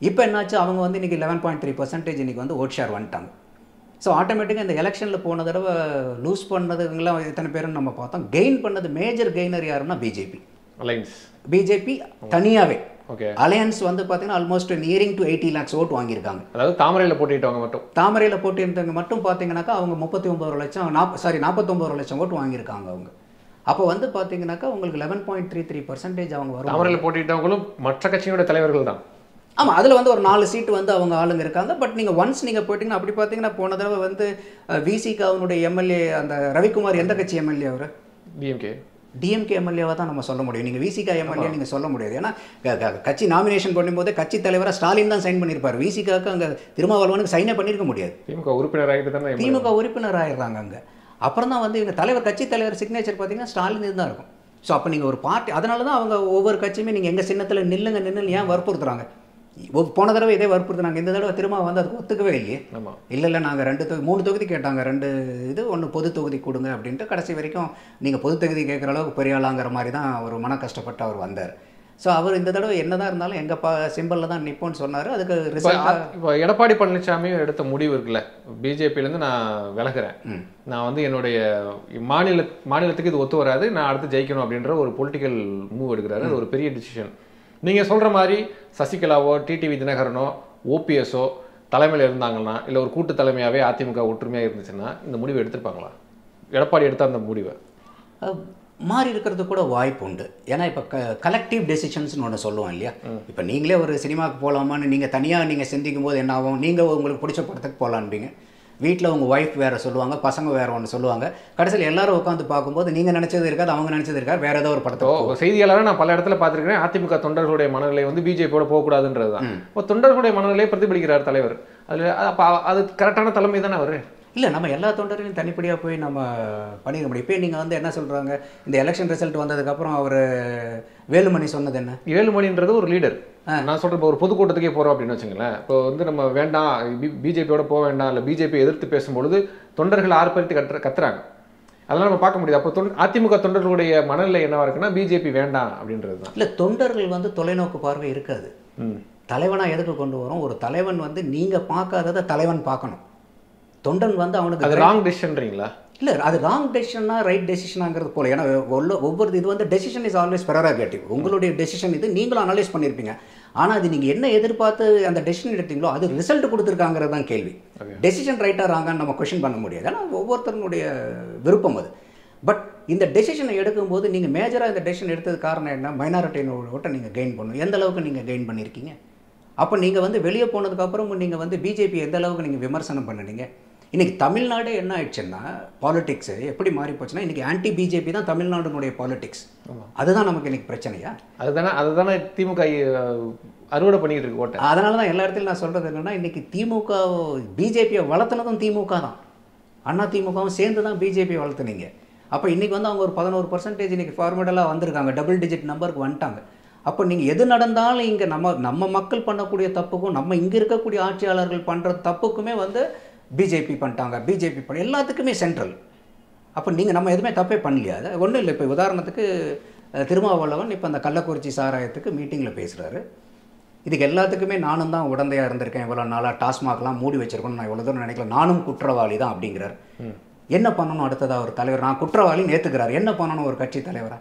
இப்போ என்னாச்சு அவங்க வந்து இன்றைக்கி லெவன் பாயிண்ட் த்ரீ பர்சன்டேஜ் இன்றைக்கி வந்து ஓட் ஷேர் வந்துட்டாங்க ஸோ ஆட்டோமேட்டிக்காக இந்த எலெக்ஷனில் போன தடவை லூஸ் பண்ணதுங்களாம் இத்தனை பேருன்னு நம்ம பார்த்தோம் கெயின் பண்ணது மேஜர் கெய்னர் யாருன்னா பிஜேபி அலைன்ஸ் பிஜேபி தனியாகவே ஓகே அலையன்ஸ் வந்து பார்த்தீங்கன்னா almost nearing to eighty lakhs vote வாங்கியிருக்காங்க அதாவது தாமரையில் போட்டிட்டவங்க மட்டும் தாமரையில் போட்டியிருந்தவங்க மட்டும் பார்த்தீங்கன்னாக்கா அவங்க முப்பத்தி ஒம்பது லட்சம் நாப் சாரி நாற்பத்தொம்பது லட்சம் ஓட்டு வாங்கியிருக்காங்க அவங்க அப்போ வந்து பார்த்தீங்கன்னாக்கா உங்களுக்கு eleven point three three percentage அவங்க வரும் தாமரையில் போட்டிட்டவங்களும் மற்ற கட்சியோட தலைவர்கள் தான் ஆமாம் அதில் வந்து ஒரு நாலு சீட்டு வந்து அவங்க ஆளுங்க இருக்காங்க பட் நீங்கள் ஒன்ஸ் நீங்கள் போயிட்டீங்கன்னா அப்படி பார்த்தீங்கன்னா போன தடவை வந்து விசிக்கு அவனுடைய எம்எல்ஏ அந்த ரவிக்குமார் எந்த கட்சி எம்எல்ஏ அவர் டிஎம்கே டிஎம்கே எம்எல்ஏவாக தான் நம்ம சொல்ல முடியும் நீங்கள் விசிகா எம்எல்ஏ நீங்கள் சொல்ல முடியாது ஏன்னா க- க- கட்சி நாமினேஷன் பண்ணும்போது கட்சி தலைவராக ஸ்டாலின் தான் சைன் பண்ணியிருப்பார் விசிகாவுக்கு அங்கே திருமாவளவனுக்கு சைனே பண்ணியிருக்க முடியாது திமுக உறுப்பினர் ஆகிட்டு தானே திமுக உறுப்பினர் ஆயிடுறாங்க அங்கே அப்புறம் தான் வந்து இவங்க தலைவர் கட்சி தலைவர் சிக்னேச்சர் பார்த்தீங்கன்னா ஸ்டாலின் தான் இருக்கும் ஸோ அப்போ நீங்கள் ஒரு பார்ட்டி அதனால தான் அவங்க ஒவ்வொரு கட்சியுமே நீங்கள் எங்கள் சின்னத்தில் நில்லுங்க நின்னு ஏன் வற்புறுத்துறாங்க ஒ- போன தடவை இதே வற்புறுத்துனாங்க இந்த தடவை திரும்ப வந்து அதுக்கு ஒத்துக்கவே இல்லையே ஆமாம் இல்லை இல்லை நாங்கள் ரெண்டு தொகுதி மூணு தொகுதி கேட்டாங்க ரெண்டு இது ஒன்று பொது தொகுதி கொடுங்க அப்படின்ட்டு கடைசி வரைக்கும் நீங்கள் பொது தொகுதி கேட்குற அளவுக்கு பெரிய ஆளாங்கிற மாதிரி தான் ஒரு மன கஷ்டப்பட்டு அவர் வந்தார் ஸோ அவர் இந்த தடவை என்னதான் இருந்தாலும் எங்கள் பா சிம்பிளில் தான் நிப்போன்னு சொன்னார் அதுக்கு இப்போ ரிசல்ட் இப்போ எடப்பாடி பழனிசாமி எடுத்த முடிவு இருக்குல்ல பிஜேபியிலேருந்து நான் விலகுறேன் ம். நான் வந்து என்னுடைய மாநில மாநிலத்துக்கு இது ஒத்து வராது நான் அடுத்து ஜெயிக்கணும் அப்படின்ற ஒரு பொலிட்டிக்கல் மூவ் எடுக்கிறாரு அது ஒரு பெரிய டிசிஷன் நீங்கள் சொல்கிற மாதிரி சசிகலாவோ டிடிவி தினகரனோ ஓபிஎஸ்ஓ தலைமையில் இருந்தாங்கன்னா இல்லை ஒரு கூட்டு தலைமையாகவே அதிமுக ஒற்றுமையாக இருந்துச்சுன்னா இந்த முடிவு எடுத்திருப்பாங்களா எடப்பாடி எடுத்த அந்த முடிவை அஹ், மாறி இருக்கிறது கூட வாய்ப்பு உண்டு ஏன்னா இப்போ க கலெக்டிவ் டெசிஷன்ஸ்னு ஒன்று சொல்லுவோம் இல்லையா இப்போ நீங்களே ஒரு சினிமாவுக்கு போகலாமான்னு நீங்கள் தனியாக நீங்கள் சிந்திக்கும் போது என்ன ஆகும் நீங்கள் உங்களுக்கு பிடிச்ச படத்துக்கு போகலான்பீங்க வீட்டில் உங்கள் ஒய்ஃப் வேறு சொல்லுவாங்க பசங்க வேறு ஒன்று சொல்லுவாங்க கடைசியில் எல்லாரும் உட்காந்து பார்க்கும்போது நீங்கள் நினச்சது இருக்காது அவங்க நினச்சது இருக்காது வேறு ஏதோ ஒரு படத்தை இப்போ செய்தியாளராக நான் பல இடத்துல பார்த்துருக்கேன் அதிமுக தொண்டர்களுடைய மனநிலை வந்து பிஜேபியோட போகக்கூடாதுன்றது தான் இப்போ தொண்டர்களுடைய மனநிலையை பிரதிபலிக்கிறார் தலைவர் அதில் அப்போ அது கரெக்டான தலைமை தானே அவர் இல்லை நம்ம எல்லா தொண்டரையும் தனிப்படியாக போய் நம்ம பண்ணிக்க முடியும் இப்போ நீங்கள் வந்து என்ன சொல்கிறாங்க இந்த எலெக்ஷன் ரிசல்ட் வந்ததுக்கப்புறம் அவர் வேலுமணி சொன்னது என்ன ஏழு மணின்றது ஒரு லீடர் நான் சொல்றேன் இப்போ ஒரு பொதுக்கூட்டத்துக்கே போறோம் அப்படின்னு வச்சுங்களேன் இப்போ வந்து நம்ம வேண்டாம் பிஜேபியோட போக வேண்டாம் இல்லை பிஜேபி எதிர்த்து பேசும்பொழுது தொண்டர்கள் ஆர்ப்பரித்து கத்துற கத்துறாங்க அதெல்லாம் நம்ம பார்க்க முடியாது அப்போ தொன் அதிமுக தொண்டர்களுடைய மனநிலை என்னவா இருக்குன்னா பிஜேபி வேண்டாம் அப்படின்றது தான் இல்லை தொண்டர்கள் வந்து தொலைநோக்கு பார்வை இருக்காது ம் தலைவனாக எதுக்கு கொண்டு வரோம் ஒரு தலைவன் வந்து நீங்கள் பார்க்காததை தலைவன் பார்க்கணும் தொண்டன் வந்து அவனுக்கு அது ராங் டிசிஷன்றீங்களா இல்லை அது ராங் டெசிஷனா ரைட் டெசிஷனாங்கிறது போல ஏன்னா ஒவ்வொரு ஒவ்வொரு இது வந்து டெசிஷன் இஸ் ஆல்வேஸ் பெரராகேட்டிவ் உங்களுடைய டெசிஷன் இது நீங்களும் அனலைஸ் பண்ணியிருப்பீங்க ஆனால் அது நீங்கள் என்ன எதிர்பார்த்து அந்த டெசிஷன் எடுத்தீங்களோ அது ரிசல்ட் கொடுத்துருக்காங்கிறது தான் கேள்வி Okay. டெசிஷன் ரைட்டாக ராங்கான்னு நம்ம கொஷின் பண்ண முடியாது ஏன்னா ஒவ்வொருத்தருடைய விருப்பம் அது பட் இந்த டெசிஷனை எடுக்கும்போது நீங்கள் மேஜராக இந்த டெசிஷன் எடுத்தது காரணம் என்ன மைனாரிட்டியினோட ஓட்டை நீங்கள் கெயின் பண்ணணும் எந்த அளவுக்கு நீங்கள் கெயின் பண்ணியிருக்கீங்க அப்போ நீங்கள் வந்து வெளியே போனதுக்கப்புறம் நீங்கள் வந்து பிஜேபி எந்த அளவுக்கு நீங்கள் விமர்சனம் பண்ணுனீங்க இன்றைக்கி தமிழ்நாடு என்ன ஆயிடுச்சுன்னா பாலிடிக்ஸ் எப்படி மாறி போச்சுன்னா இன்றைக்கி ஆன்டி பிஜேபி தான் தமிழ்நாடுனுடைய பாலிடிக்ஸ் அதுதான் நமக்கு இன்றைக்கி பிரச்சனையா அதுதானே அதுதானே திமுக அஹ், அறுவடை பண்ணிக்கிட்டு இருக்கு ஓட்டை அதனால தான் எல்லா இடத்துலையும் நான் சொல்கிறது என்னென்னா இன்றைக்கி திமுக பிஜேபியை வளர்த்துனதும் திமுக தான் அண்ணா திமுகவும் சேர்ந்து தான் பிஜேபி வளர்த்துனீங்க அப்போ இன்றைக்கி வந்து அவங்க ஒரு பதினோரு பர்சன்டேஜ் இன்றைக்கி ஃபார்மேட்டலாக வந்திருக்காங்க டபுள் டிஜிட் நம்பருக்கு வந்துட்டாங்க அப்போ நீங்கள் எது நடந்தாலும் இங்கே நம்ம நம்ம மக்கள் பண்ணக்கூடிய தப்புக்கும் நம்ம இங்கே இருக்கக்கூடிய ஆட்சியாளர்கள் பண்ணுற தப்புக்குமே வந்து பிஜேபி பண்ணிட்டாங்க பிஜேபி பண்ண எல்லாத்துக்குமே சென்ட்ரல் அப்போ நீங்கள் நம்ம எதுவுமே தப்பே பண்ணலையா அது ஒன்றும் இல்லை இப்போ உதாரணத்துக்கு அஹ், திருமாவளவன் இப்போ அந்த கள்ளக்குறிச்சி சாராயத்துக்கு மீட்டிங்கில் பேசுகிறாரு இதுக்கு எல்லாத்துக்குமே நானும் தான் உடந்தையாக இருந்திருக்கேன் இவ்வளோ நாளாக டாஸ்மாக்லாம் மூடி வச்சிருக்கணும் நான் இவ்வளோ தூரம் நினைக்கல நானும் குற்றவாளி தான் அப்படிங்கிறார் என்ன பண்ணணும் அடுத்ததாக ஒரு தலைவர் நான் குற்றவாளின்னு ஏற்றுக்கிறார் என்ன பண்ணணும் ஒரு கட்சி தலைவரா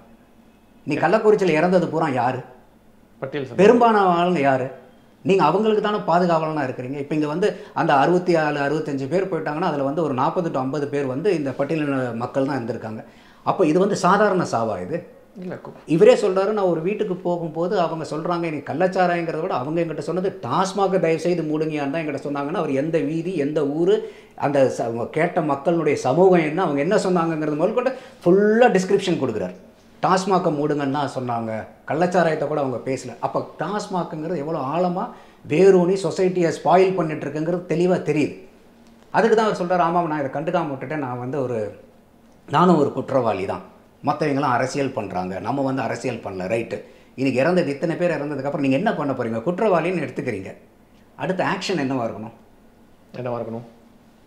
நீ கள்ளக்குறிச்சியில் இறந்தது பூரா யார் பட்டியல் சமூகம். பெரும்பாலான ஆளுங்க யார் நீங்கள் அவங்களுக்கு தானே பாதுகாவலனாக இருக்கிறீங்க இப்போ இங்கே வந்து அந்த அறுபத்தி ஆறு அறுபத்தஞ்சு பேர் போயிட்டாங்கன்னா அதில் வந்து ஒரு நாற்பது டு ஐம்பது பேர் வந்து இந்த பட்டியலின மக்கள் தான் இருந்திருக்காங்க அப்போ இது வந்து சாதாரண சாவா இது இல்ல கு- இவரே சொல்றாரு நான் ஒரு வீட்டுக்கு போகும்போது அவங்க சொல்றாங்க எனக்கு கள்ளச்சாராயங்கிறத விட அவங்க எங்கிட்ட சொன்னது டாஸ்மாக தயவு செய்து மூடுங்கயான்னு தான் எங்கிட்ட சொன்னாங்கன்னா அவர் எந்த வீதி எந்த ஊர் அந்த ச- அவங்க கேட்ட மக்களுடைய சமூகம் என்ன அவங்க என்ன சொன்னாங்கங்கிறது முதல்கொண்டு ஃபுல்லாக டிஸ்கிரிப்ஷன் கொடுக்குறாரு டாஸ்மாக்கை மூடுங்கன்னு தான் சொன்னாங்க கள்ளச்சாராயத்தை கூட அவங்க பேசல அப்போ டாஸ்மாக்குங்கிறது எவ்வளோ ஆழமாக வேரூனி சொசைட்டியை ஸ்பாயில் பண்ணிட்டு இருக்குங்கிறது தெளிவாக தெரியுது அதுக்கு தான் அவர் சொல்றாரு ஆமாம் நான் இதை கண்டுக்காம விட்டுட்டேன் நான் வந்து ஒரு நானும் ஒரு குற்றவாளி தான் மற்றவங்களாம் அரசியல் பண்ணுறாங்க நம்ம வந்து அரசியல் பண்ணல ரைட்டு இன்னைக்கு இறந்தது இத்தனை பேர் இறந்ததுக்கப்புறம் நீங்கள் என்ன பண்ண போகிறீங்க குற்றவாளின்னு எடுத்துக்கிறீங்க அடுத்த ஆக்ஷன் என்னவா இருக்கணும் என்னவா இருக்கணும்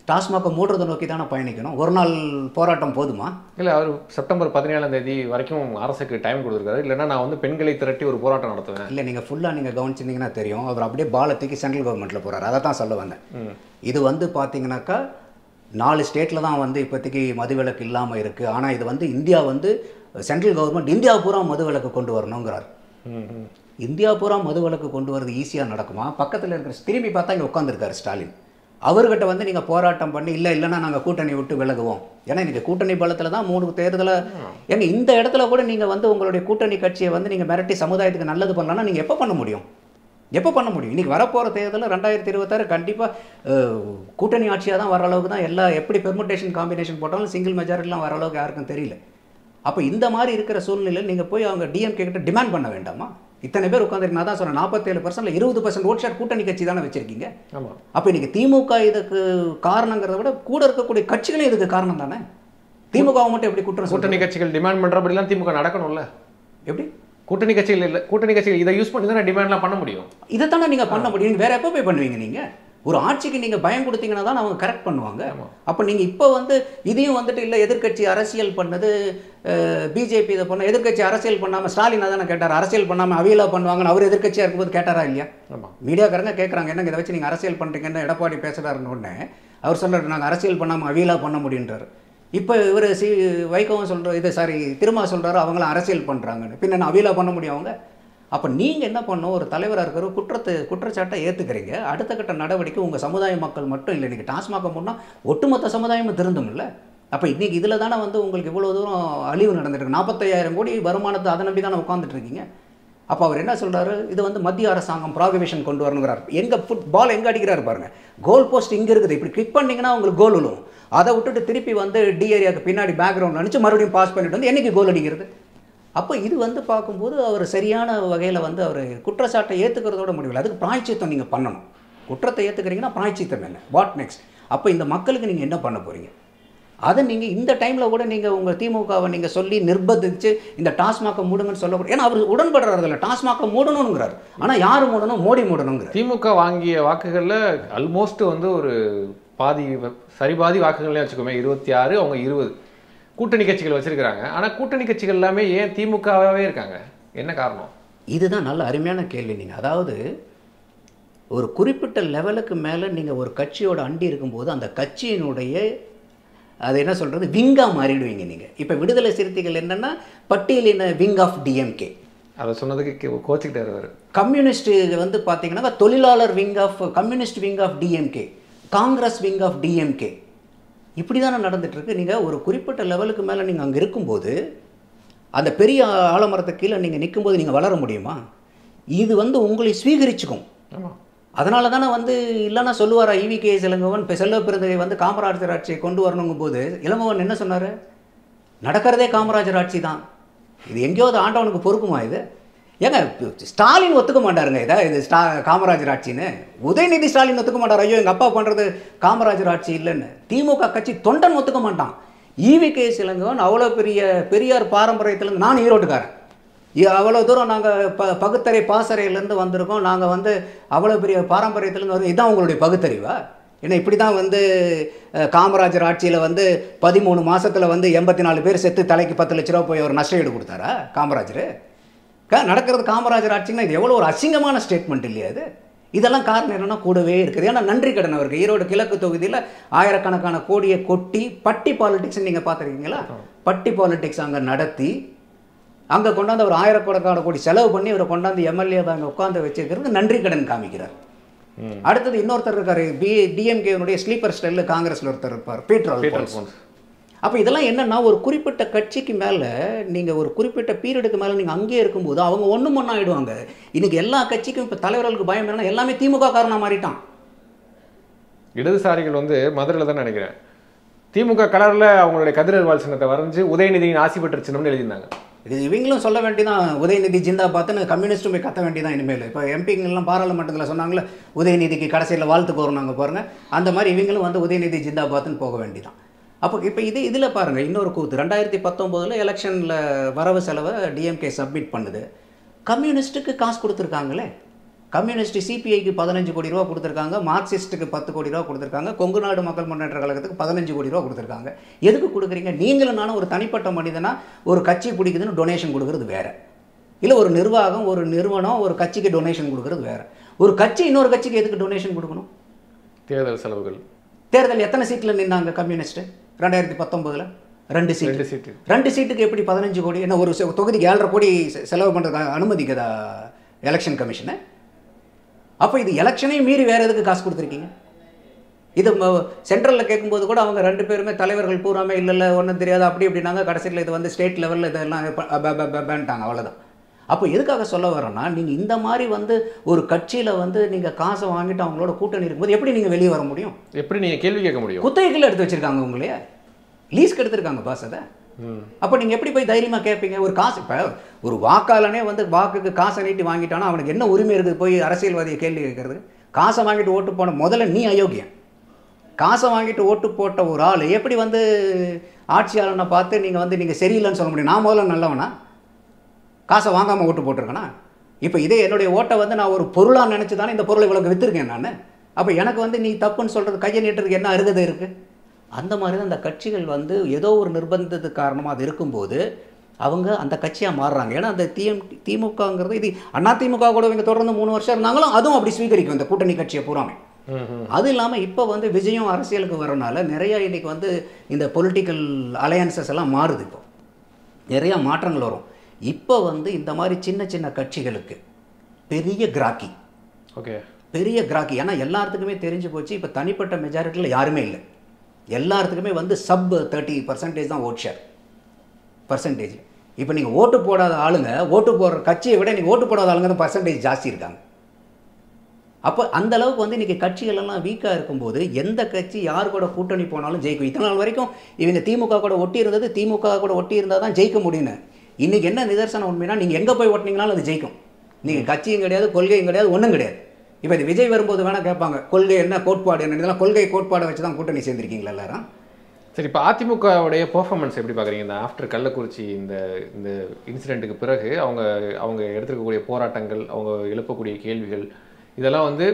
டாஸ்மாகை மூடுறதை நோக்கி தானே பயணிக்கணும் ஒரு நாள் போராட்டம் போதுமா இல்லை அவர் செப்டம்பர் பதினேழாம் தேதி வரைக்கும் அரசுக்கு டைம் கொடுத்துருக்காரு இல்லைன்னா நான் வந்து பெண்களை திரட்டி ஒரு போராட்டம் நடத்துவேன் இல்லை நீங்கள் ஃபுல்லாக நீங்கள் கவனிச்சிருந்தீங்கன்னா தெரியும் அவர் அப்படியே பாலை தூக்கி சென்ட்ரல் கவர்மெண்ட்டில் போகிறார் அதை தான் சொல்ல வந்தேன் ம் இது வந்து பார்த்தீங்கன்னாக்கா நாலு ஸ்டேட்டில் தான் வந்து இப்போதைக்கு மதுவிலக்கு இல்லாமல் இருக்குது ஆனால் இது வந்து இந்தியா வந்து சென்ட்ரல் கவர்மெண்ட் இந்தியா பூரா மதுவிலக்கு கொண்டு வரணுங்கிறார் ம் ம் இந்தியா பூரா மதுவிலக்கு கொண்டு வரது ஈஸியாக நடக்குமா பக்கத்தில் இருக்கிற திரும்பி பார்த்தா இங்கே உட்காந்துருக்காரு ஸ்டாலின் அவர்கிட்ட வந்து நீங்கள் போராட்டம் பண்ணி இல்லை இல்லைன்னா நாங்கள் கூட்டணி விட்டு விலகுவோம் ஏன்னா இன்றைக்கி கூட்டணி பலத்தில் தான் மூணு தேர்தலை ஏங்க இந்த இடத்துல கூட நீங்கள் வந்து உங்களுடைய கூட்டணி கட்சியை வந்து நீங்கள் மிரட்டி சமுதாயத்துக்கு நல்லது பண்ணலாம்னா நீங்கள் எப்போ பண்ண முடியும் எப்போ பண்ண முடியும் இன்றைக்கி வரப்போகிற தேர்தலில் ரெண்டாயிரத்தி இருபத்தாறு கண்டிப்பாக கூட்டணி ஆட்சியாக தான் வர அளவுக்கு தான் எல்லா எப்படி பெர்முட்டேஷன் காம்பினேஷன் போட்டாலும் சிங்கிள் மெஜாரிட்டிலாம் வர அளவுக்கு யாருக்கும் தெரியல அப்போ இந்த மாதிரி இருக்கிற சூழ்நிலையில் நீங்கள் போய் அவங்க டிஎம்கே கிட்ட டிமாண்ட் பண்ண வேண்டாமா இத்தனை பேர் உட்காந்துருக்கு நான் தான் சொன்னேன் நாற்பத்தேழு பர்சன்ட்ல இருபது பர்சன்ட் ஓட் ஷேர் கூட்டணி கட்சி தானே வச்சிருக்கீங்க ஆமாம் அப்போ இன்னைக்கு திமுக இதுக்கு காரணங்கிறத விட கூட இருக்கக்கூடிய கட்சிகளே இதுக்கு காரணம் தானே திமுகவை மட்டும் எப்படி குற்றம் சொல்றது? கூட்டணி கட்சிகள் டிமாண்ட் பண்ணுறபடிலாம் திமுக நடக்கணும்ல எப்படி கூட்டணி கட்சிகள் இல்லை கூட்டணி கட்சிகள் இதை யூஸ் பண்ணி தான் டிமாண்ட்லாம் பண்ண முடியும் இதைத்தானே நீங்கள் பண்ண முடியும் நீங்க வேற எப்போ போய் பண்ணுவீங்க நீங்கள் ஒரு ஆட்சிக்கு நீங்கள் பயம் கொடுத்தீங்கன்னா தான் அவங்க கரெக்ட் பண்ணுவாங்க ஆமா. அப்போ நீங்கள் இப்போ வந்து இதையும் வந்துட்டு இல்லை எதிர்க்கட்சி அரசியல் பண்ணது பிஜேபி இதை பண்ண எதிர்க்கட்சி அரசியல் பண்ணாமல் ஸ்டாலின் தானே கேட்டார் அரசியல் பண்ணாமல் அவியலா பண்ணுவாங்கன்னு அவர் எதிர்க்கட்சியாக இருக்கும்போது கேட்டாரா இல்லையா ஆமாம் மீடியாக்காரங்க கேட்குறாங்க என்னங்க இதை வச்சு நீங்கள் அரசியல் பண்ணுறீங்கன்னு எடப்பாடி பேசுகிறாருன்னு உடனே அவர் சொல்றாரு நாங்கள் அரசியல் பண்ணாமல் அவியலா பண்ண முடியுன்றார் இப்போ இவர் சி வைகோவும் சொல்கிற இது சாரி திரும்ப சொல்கிறாரு அவங்களும் அரசியல் பண்ணுறாங்கன்னு பின்ன என்ன அவியலா பண்ண முடியும் அவங்க அப்போ நீங்கள் என்ன பண்ணணும் ஒரு தலைவராக இருக்கிற குற்றத்தை குற்றச்சாட்டை ஏற்றுக்கிறீங்க அடுத்த கட்ட நடவடிக்கை உங்கள் சமுதாய மக்கள் மட்டும் இல்லை இன்றைக்கி டாஸ்மாக முன்னா ஒட்டுமொத்த சமுதாயமும் திருந்தும்ல அப்போ இன்றைக்கி இதில் தானே வந்து உங்களுக்கு இவ்வளோ தூரம் அழிவு நடந்துட்டு இருக்கு நாற்பத்தையாயிரம் கோடி வருமானத்தை அதை நம்பி தானே உட்காந்துட்டு இருக்கீங்க அப்போ அவர் என்ன சொல்றாரு இது வந்து மத்திய அரசாங்கம் ப்ராகவேஷன் கொண்டு வரணுங்கிறார் எங்க ஃபுட் பால் எங்க அடிக்கிறாரு பாருங்க கோல் போஸ்ட் இங்க இருக்குது இப்படி கிளிக் பண்ணீங்கன்னா உங்களுக்கு கோல் விழுவும் அதை விட்டுட்டு திருப்பி வந்து டி ஏரியாவுக்கு பின்னாடி பேக்ரவுண்ட் நினச்சி மறுபடியும் பாஸ் பண்ணிட்டு வந்து என்னைக்கு கோல் அடிக்கிறது அப்போ இது வந்து பார்க்கும்போது அவர் சரியான வகையில் வந்து அவர் குற்றச்சாட்டை ஏற்றுக்கிறதோட முடியல அதுக்கு பிராய்ச்சித்தம் நீங்கள் பண்ணணும் குற்றத்தை ஏற்றுக்கிறீங்கன்னா பிராய்ச்சித்தம் என்ன வாட் நெக்ஸ்ட் அப்போ இந்த மக்களுக்கு நீங்கள் என்ன பண்ண போகிறீங்க அதை நீங்கள் இந்த டைமில் கூட நீங்கள் உங்கள் திமுகவை நீங்கள் சொல்லி நிர்பந்திச்சு இந்த டாஸ்மாகை மூடுங்கன்னு சொல்லக்கூடாது ஏன்னா அவர் உடன்படுறது இல்லை டாஸ்மாகை மூடணுங்கிறார் ஆனால் யார் மூடணும் மோடி மூடணுங்கிறார் திமுக வாங்கிய வாக்குகளில் ஆல்மோஸ்ட் வந்து ஒரு பாதி வ- சரிபாதி வாக்குகளே வச்சுக்கோமே இருபத்தி ஆறு அவங்க இருபது கூட்டணி கட்சிகள் வச்சிருக்கிறாங்க ஆனால் கூட்டணி கட்சிகள் எல்லாமே ஏன் திமுகவாகவே இருக்காங்க என்ன காரணம் இதுதான் நல்ல அருமையான கேள்வி நீங்கள் அதாவது ஒரு குறிப்பிட்ட லெவலுக்கு மேலே நீங்கள் ஒரு கட்சியோட அண்டி இருக்கும்போது அந்த கட்சியினுடைய அது என்ன சொல்கிறது விங்காக மாறிடுவீங்க நீங்கள் இப்போ விடுதலை சிறுத்தைகள் என்னென்னா பட்டியலின விங் ஆஃப் டிஎம்கே அதை சொன்னதுக்கு கே- கோச்சிக்கிட்டே இருக்காரு கம்யூனிஸ்ட் வந்து பார்த்தீங்கன்னா தொழிலாளர் wing of communist wing of DMK Congress wing of DMK இப்படி தானே நடந்துட்டு இருக்கு நீங்கள் ஒரு குறிப்பிட்ட லெவலுக்கு மேலே நீங்கள் அங்கே இருக்கும்போது அந்த பெரிய ஆலமரத்துக்கு கீழே நீங்கள் நிற்கும்போது நீங்கள் வளர முடியுமா இது வந்து உங்களை ஸ்வீகரிச்சுக்கும் ஆமாம் அதனால தானே வந்து இல்லைன்னா சொல்லுவாரா இவி கே இளங்கோவன் இப்போ செல்வ பிறந்தகை வந்து காமராஜர் ஆட்சியை கொண்டு வரணுங்கும் போது இளங்கோவன் என்ன சொன்னார் நடக்கிறதே காமராஜர் ஆட்சி தான் இது எங்கேயாவது ஆண்டவனுக்கு பொறுக்குமா இது ஏங்க ஸ்டாலின் ஒத்துக்க மாட்டாருங்க இதை இது ஸ்டா காமராஜர் ஆட்சின்னு உதயநிதி ஸ்டாலின் ஒத்துக்க மாட்டார் ஐயோ எங்கள் அப்பா பண்ணுறது காமராஜர் ஆட்சி இல்லைன்னு திமுக கட்சி தொண்டன் ஒத்துக்க மாட்டான் ஈவி கே இளங்கோவன் அவ்வளோ பெரிய பெரியார் பாரம்பரியத்திலேருந்து நான் ஈரோட்டுக்காரன் இ- அவ்வளோ தூரம் நாங்கள் ப பகுத்தறை பாசறையிலேருந்து வந்திருக்கோம் நாங்கள் வந்து அவ்வளோ பெரிய பாரம்பரியத்திலேருந்து வரும் இதுதான் உங்களுடைய பகுத்தறிவா ஏன்னா இப்படி தான் வந்து அஹ், காமராஜர் ஆட்சியில் வந்து பதிமூணு மாசத்துல வந்து எண்பத்தி நாலு பேர் செத்து தலைக்கு பத்து லட்ச ரூபா போய் ஒரு நஷ்டஈடு கொடுத்தாரா காமராஜர் க நடக்கிறது காமராஜர் ஆட்சிங்கன்னா இது எவ்வளோ ஒரு அசிங்கமான ஸ்டேட்மெண்ட் இல்லையா இது இதெல்லாம் காரணம் என்னன்னா கூடவே இருக்குது ஏன்னா நன்றி கடன் அவருக்கு ஈரோடு கிழக்கு தொகுதியில் ஆயிரக்கணக்கான கோடியை கொட்டி பட்டி பாலிடிக்ஸ் நீங்கள் பார்த்துருக்கீங்களா பட்டி பாலிடிக்ஸ் அங்கே நடத்தி அங்கே கொண்டாந்து ஒரு ஆயிரக்கணக்கான கோடி செலவு பண்ணி அவரை கொண்டாந்து எம்எல்ஏ அங்கே உட்காந்து வச்சிருக்கிறது நன்றி கடன் காமிக்கிறார் ம். அடுத்தது இன்னொருத்தர் இருக்காரு பி டிஎம்கேனுடைய ஸ்லீப்பர் ஸ்டைலில் காங்கிரஸில் ஒருத்தர் இருப்பார் பீட்டர் பீட்டர் அல்போன்ஸ் அல்போன்ஸ். அப்போ இதெல்லாம் என்னன்னா ஒரு குறிப்பிட்ட கட்சிக்கு மேலே நீங்கள் ஒரு குறிப்பிட்ட பீரியடுக்கு மேலே நீங்கள் அங்கேயே இருக்கும்போது அவங்க ஒன்றும் ஒன்றா ஆயிடுவாங்க இன்னைக்கு எல்லா கட்சிக்கும் இப்போ தலைவர்களுக்கு பயம் என்னன்னா எல்லாமே திமுக காரணம் மாறிட்டான் இடதுசாரிகள் வந்து மதுரையில் தான் நினைக்கிறேன் திமுக கலரில் அவங்களுடைய கதிரர்வால் சின்னத்தை வரைஞ்சு உதயநிதியின் ஆசி பெற்ற சின்னம்னு எழுதியிருந்தாங்க இது இவங்களும் சொல்ல வேண்டியதான் உதயநிதி ஜிந்தா பார்த்துன்னு கம்யூனிஸ்ட்டும் போய் கத்த வேண்டியதான் இனிமேல் இப்போ எம்பிங்கெல்லாம் பாராளுமன்றத்தில் சொன்னாங்களே உதயநிதிக்கு கடைசியில் வாழ்த்து கோருனாங்க பாருங்க அந்த மாதிரி இவங்களும் வந்து உதயநிதி ஜிந்தா பார்த்துன்னு போக வேண்டியதான் அப்போ இப்போ இது இதில் பாருங்கள் இன்னொரு கூத்து ரெண்டாயிரத்தி பத்தொம்போதில் எலெக்ஷனில் வரவு செலவை டிஎம்கே சப்மிட் பண்ணுது கம்யூனிஸ்ட்டுக்கு காசு கொடுத்துருக்காங்களே கம்யூனிஸ்ட் சிபிஐக்கு பதினஞ்சு கோடி ரூபா கொடுத்துருக்காங்க மார்க்சிஸ்ட்டுக்கு பத்து கோடி ரூபா கொடுத்துருக்காங்க கொங்கு நாடு மக்கள் முன்னேற்ற கழகத்துக்கு பதினஞ்சு கோடி ரூபா கொடுத்துருக்காங்க எதுக்கு கொடுக்குறீங்க நீங்களும் நானும் ஒரு தனிப்பட்ட மனிதனா ஒரு கட்சி பிடிக்குதுன்னு டொனேஷன் கொடுக்குறது வேற இல்லை ஒரு நிர்வாகம் ஒரு நிறுவனம் ஒரு கட்சிக்கு டொனேஷன் கொடுக்குறது வேற ஒரு கட்சி இன்னொரு கட்சிக்கு எதுக்கு டொனேஷன் கொடுக்கணும் தேர்தல் செலவுகள் தேர்தல் எத்தனை சீட்டில் நின்னாங்க கம்யூனிஸ்ட் ரெண்டாயிரத்தி பத்தொம்போதில் ரெண்டு சீட் ரெண்டு சீட்டு ரெண்டு சீட்டுக்கு எப்படி பதினஞ்சு கோடி என்ன ஒரு செ- தொகுதிக்கு ஏழரை கோடி செ- செலவு பண்ணுறதுக்கு அனுமதிக்குதா எலெக்ஷன் கமிஷனை அப்போ இது எலெக்ஷனையும் மீறி வேறு எதுக்கு காசு கொடுத்துருக்கீங்க இது சென்ட்ரலில் கேட்கும்போது கூட அவங்க ரெண்டு பேருமே தலைவர்கள் பூராமே இல்லை இல்லை ஒன்றும் தெரியாது அப்படி இப்படினாங்க கடைசியில் இது வந்து ஸ்டேட் லெவலில் இதெல்லாம் ப- ப- ப- ப- பேன்ட்டாங்க அவ்வளோதான் அப்போ எதுக்காக சொல்ல வரோன்னா நீங்கள் இந்த மாதிரி வந்து ஒரு கட்சியில் வந்து நீங்கள் காசை வாங்கிட்டு அவங்களோட கூட்டணி இருக்கும்போது எப்படி நீங்கள் வெளியே வர முடியும் எப்படி நீங்கள் கேள்வி கேட்க முடியும் குத்தகைகள் எடுத்து வச்சிருக்காங்க உங்களையே லீஸ்க்கு எடுத்திருக்காங்க பாஸ் அதை ம் அப்போ நீங்கள் எப்படி போய் தைரியமாக கேட்பீங்க ஒரு காசு இப்போ ஒரு வாக்காளனே வந்து வாக்குக்கு காசை நீட்டி வாங்கிட்டானா அவனுக்கு என்ன உரிமை இருக்குது போய் அரசியல்வாதியை கேள்வி கேட்கறது காசை வாங்கிட்டு ஓட்டு போன முதல்ல நீ அயோக்கியன் காசை வாங்கிட்டு ஓட்டு போட்ட ஒரு ஆள் எப்படி வந்து ஆட்சியாளனை பார்த்து நீங்கள் வந்து நீங்கள் சரியில்லைன்னு சொல்ல முடியும் நான் முதல்ல நல்லவனா காசை வாங்காமல் ஓட்டு போட்டிருக்கேனா இப்போ இதே என்னுடைய ஓட்டை வந்து நான் ஒரு பொருளாக நினச்சி தானே இந்த பொருளை இவ்வளோ விற்றுருக்கேன் நான் அப்போ எனக்கு வந்து நீ தப்புன்னு சொல்கிறது கையை நீட்டுறதுக்கு என்ன அருகதை இருக்குது அந்த மாதிரி தான் அந்த கட்சிகள் வந்து ஏதோ ஒரு நிர்பந்தத்துக்கு காரணமாக அது இருக்கும்போது அவங்க அந்த கட்சியாக மாறுறாங்க ஏன்னா அந்த திஎம் திமுகங்கிறது இது அண்ணா திமுக கூட இவங்க தொடர்ந்து மூணு வருஷம் இருந்தாங்களும் அதுவும் அப்படி ஸ்வீகரிக்கும் இந்த கூட்டணி கட்சியை பூராமே ம் ம் அது இல்லாமல் இப்போ வந்து விஜயம் அரசியலுக்கு வரனால நிறைய இன்னைக்கு வந்து இந்த பொலிட்டிக்கல் அலையன்சஸ் எல்லாம் மாறுது இப்போ நிறைய மாற்றங்கள் வரும் இப்போ வந்து இந்த மாதிரி சின்ன சின்ன கட்சிகளுக்கு பெரிய கிராக்கி ஓகே பெரிய கிராக்கி ஏன்னா எல்லாத்துக்குமே தெரிஞ்சு போச்சு இப்போ தனிப்பட்ட மெஜாரிட்டியில் யாருமே இல்லை எல்லாத்துக்குமே வந்து சப் தேர்ட்டி பர்சன்டேஜ் தான் ஓட் ஷேர் பர்சன்டேஜ் இப்போ நீங்கள் ஓட்டு போடாத ஆளுங்க ஓட்டு போடுற கட்சியை விட நீங்கள் ஓட்டு போடாத ஆளுங்க தான் பர்சன்டேஜ் ஜாஸ்தி இருக்காங்க அப்போ அந்த அளவுக்கு வந்து இன்றைக்கி கட்சிகள் எல்லாம் வீக்காக இருக்கும்போது எந்த கட்சி யார் கூட கூட்டணி போனாலும் ஜெயிக்கும் இத்தனை நாள் வரைக்கும் இவங்க திமுக கூட ஒட்டி இருந்தது திமுக கூட ஒட்டி இருந்தால் தான் ஜெயிக்க முடியும்னு இன்றைக்கி என்ன நிதர்சனம் உண்மைனா நீங்கள் எங்கே போய் ஓட்டினீங்கனாலும் அது ஜெயிக்கும் நீங்கள் கட்சியும் கிடையாது கொள்கையும் கிடையாது ஒன்றும் கிடையாது இப்போ இது விஜய் வரும்போது வேணால் கேட்பாங்க கொள்கை என்ன கோட்பாடு என்ன இதெல்லாம் கொள்கை கோட்பாடை வச்சு தான் கூட்டணி சேர்ந்துருக்கீங்களா எல்லாரும் சரி இப்போ அதிமுகவுடைய பெர்ஃபார்மன்ஸ் எப்படி பார்க்குறீங்க இந்த ஆஃப்டர் கள்ளக்குறிச்சி இந்த இந்த இன்சிடெண்ட்டுக்கு பிறகு அவங்க அவங்க எடுத்துருக்கக்கூடிய போராட்டங்கள் அவங்க எழுப்பக்கூடிய கேள்விகள் இதெல்லாம் வந்து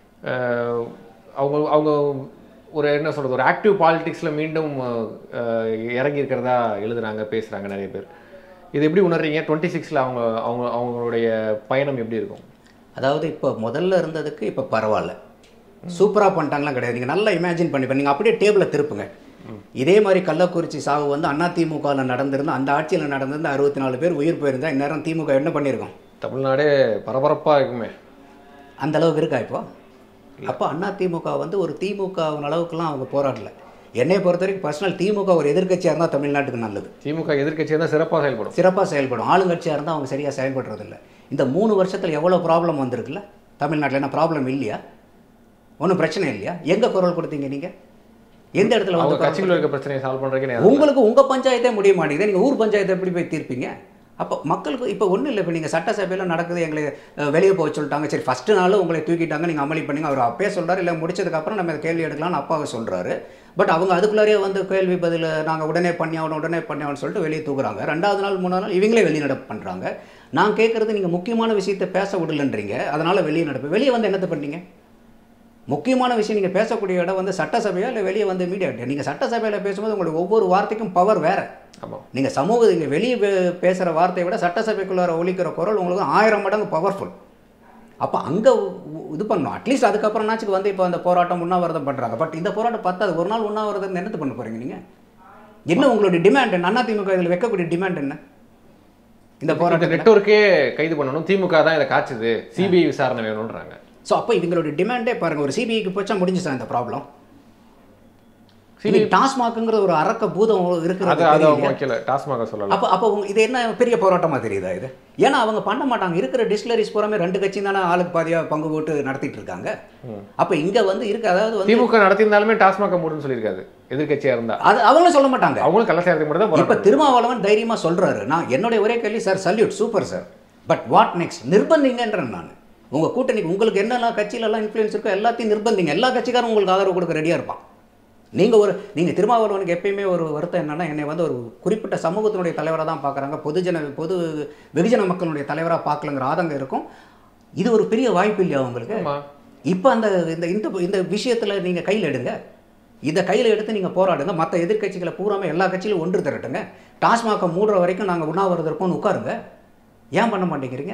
அஹ், அவங்க அவங்க ஒரு என்ன சொல்கிறது ஒரு ஆக்டிவ் பாலிடிக்ஸில் மீண்டும் அஹ், இறங்கி இருக்கிறதா எழுதுறாங்க பேசுகிறாங்க நிறைய பேர் இது எப்படி உணர்றீங்க டுவெண்ட்டி சிக்ஸில் அவங்க அவங்க அவங்களுடைய பயணம் எப்படி இருக்கும் அதாவது இப்போ முதல்ல இருந்ததுக்கு இப்போ பரவாயில்ல சூப்பராக பண்ணிட்டாங்களாம் கிடையாது நீங்கள் நல்லா இமேஜின் பண்ணி நீங்கள் அப்படியே டேபிளை திருப்புங்க இதே மாதிரி கள்ளக்குறிச்சி சாவு வந்து அண்ணா திமுகவில் நடந்திருந்தா அந்த ஆட்சியில் நடந்திருந்த அறுபத்தி நாலு பேர் உயிர் போயிருந்தா இந்நேரம் திமுக என்ன பண்ணியிருக்கோம் தமிழ்நாடே பரபரப்பாக இருக்குமே அந்த அளவுக்கு இருக்கா இப்போ அப்போ அண்ணா திமுக வந்து ஒரு திமுக அளவுக்குலாம் அவங்க போராடல என்னை பொறுத்த வரைக்கும் பர்சனல் திமுக ஒரு எதிர்க்கட்சியாக இருந்தால் தமிழ்நாட்டுக்கு நல்லது திமுக எதிர்க்கட்சியாக தான் சிறப்பாக செயல்படும் சிறப்பாக செயல்படும் ஆளுங்கட்சியாக இருந்தால் அவங்க சரியாக செயல்படுறதில்ல இந்த மூணு வருஷத்தில் எவ்வளோ ப்ராப்ளம் வந்திருக்குல்ல தமிழ்நாட்டில் என்ன ப்ராப்ளம் இல்லையா ஒன்றும் பிரச்சனை இல்லையா எங்கே குரல் கொடுத்தீங்க நீங்கள் எந்த இடத்துல அவங்க வந்து குரல் கட்சியில் இருக்க பிரச்சனையை சால்வ் பண்ணுறதுக்கு உங்களுக்கு உங்கள் பஞ்சாயத்தே முடிய மாட்டேங்குது நீங்கள் ஊர் பஞ்சாயத்தை எப்படி போய் தீர்ப்பீங்க அப்போ மக்களுக்கு இப்போ ஒன்றும் இல்லை இப்போ நீங்கள் சட்டசபையில் நடக்குது எங்களை அஹ், வெளியே போக சொல்லிட்டாங்க சரி ஃபஸ்ட்டு நாள் உங்களை தூக்கிட்டாங்க நீங்கள் அமளி பண்ணீங்க அவர் அப்பயே சொல்கிறாரு இல்லை முடிச்சதுக்கப்புறம் நம்ம கேள்வி எடுக்கலாம்னு அப்பாவை சொல்கிறாரு பட் அவங்க அதுக்குள்ளாரே வந்து கேள்வி பதில் நாங்கள் உடனே பண்ணி ஆகணும் உடனே பண்ணி ஆகணும்னு சொல்லிட்டு வெளியே தூக்குறாங்க ரெண்டாவது நாள் மூணாவது நாள் இவங்களே வெளிநடப்பு பண்ணுறாங்க நான் கேட்குறது நீங்கள் முக்கியமான விஷயத்தை பேச விடலன்றீங்க அதனால் வெளியே நடப்பு வெளியே வந்து என்னத்தை பண்ணீங்க முக்கியமான விஷயம் நீங்கள் பேசக்கூடிய இடம் வந்து சட்டசபையா இல்லை வெளியே வந்து மீடியா நீங்கள் சட்டசபையில் பேசும்போது உங்களுக்கு ஒவ்வொரு வார்த்தைக்கும் பவர் வேறு ஆமாம் நீங்கள் சமூக இங்கே வெளியே பேசுகிற வார்த்தையை விட சட்டசபைக்குள்ளார ஒலிக்கிற குரல் உங்களுக்கு ஆயிரம் மடங்கு பவர்ஃபுல் அப்போ அங்கே இது பண்ணணும் அட்லீஸ்ட் அதுக்கப்புறம்னாச்சுக்கு வந்து இப்போ அந்த போராட்டம் உண்ணாவிரதம் பண்ணுறாங்க பட் இந்த போராட்டம் பத்தாது ஒரு நாள் உண்ணாவிரதம் என்னத்து பண்ண போகிறீங்க நீங்கள் என்ன உங்களுடைய டிமாண்ட் என்ன அதிமுக இதில் வைக்கக்கூடிய டிமாண்ட் என்ன இந்த இந்த போராட்டம் நெட்வொர்க்கே கைது பண்ணணும் திமுக தான் இதை காய்ச்சுது சிபிஐ விசாரணை வேணும்ன்றாங்க ஸோ அப்போ இவங்களுடைய டிமாண்டே பாருங்கள் ஒரு சிபிஐக்கு போச்சா முடிஞ்சு சார் இந்த ப்ராப்ளம் CBI இன்னைக்கு டாஸ்மாக்ங்கிற ஒரு அரக்க பூதம் அது இருக்கிறது அது அவங்க தெரியலையா? வைக்கல டாஸ்மாக சொல்லலாம் அப்போ அப்போ உங்க இது என்ன பெரிய போராட்டமாக தெரியுதா இது ஏன்னா அவங்க பண்ண மாட்டாங்க இருக்கிற டிஸ்டிலரிஸ் பூராமே ரெண்டு கட்சி தானே ஆளுக்கு பாதியாக பங்கு போட்டு நடத்திட்டு இருக்காங்க அப்போ இங்கே வந்து இருக்கு அதாவது வந்து திமுக நடத்தியிருந்தாலுமே டாஸ்மாக மூடுன்னு சொல்லியிருக்காது எதிர்க்கட்சியா இருந்தா அது அவங்களும் சொல்ல மாட்டாங்க அவங்களும் கள்ளச்சாரத்துக்கு மட்டும் தான் இப்போ போராட்டம் திருமாவளவன் தைரியமாக சொல்றாரு நான் என்னுடைய ஒரே கேள்வி sir salute super sir but what next நிர்பந்திங்கன்றேன் நான் உங்கள் கூட்டணிக்கு உங்களுக்கு என்னெல்லாம் கட்சியிலலாம் இன்ஃப்ளூயன்ஸ் இருக்கோ எல்லாத்தையும் நிர்பந்திங்க எல்லா கட்சிக்காரும் உங்களுக்கு ஆதரவு கொடுக்க ரெடியாக இருப்பான் நீங்கள் ஒரு நீங்கள் திருமாவளவனுக்கு எப்பயுமே ஒரு வருத்தம் என்னன்னா என்னை வந்து ஒரு குறிப்பிட்ட சமூகத்தினுடைய தலைவராக தான் பார்க்குறாங்க பொதுஜன பொது வெகுஜன மக்களுடைய தலைவராக பார்க்கலங்கிற ஆதங்கம் இருக்கும் இது ஒரு பெரிய வாய்ப்பு இல்லையா உங்களுக்கு ஆமா இப்போ அந்த இந்த இந்த இந்த விஷயத்தில் நீங்கள் கையில் எடுங்க இதை கையில் எடுத்து நீங்கள் போராடுங்க மற்ற எதிர்க்கட்சிகளை பூராம எல்லா கட்சியிலும் ஒன்று திரட்டுங்க டாஸ்மாகை மூடுற வரைக்கும் நாங்கள் உண்ணாவிரதம் இருப்போம்னு உட்காருங்க ஏன் பண்ண மாட்டேங்கிறீங்க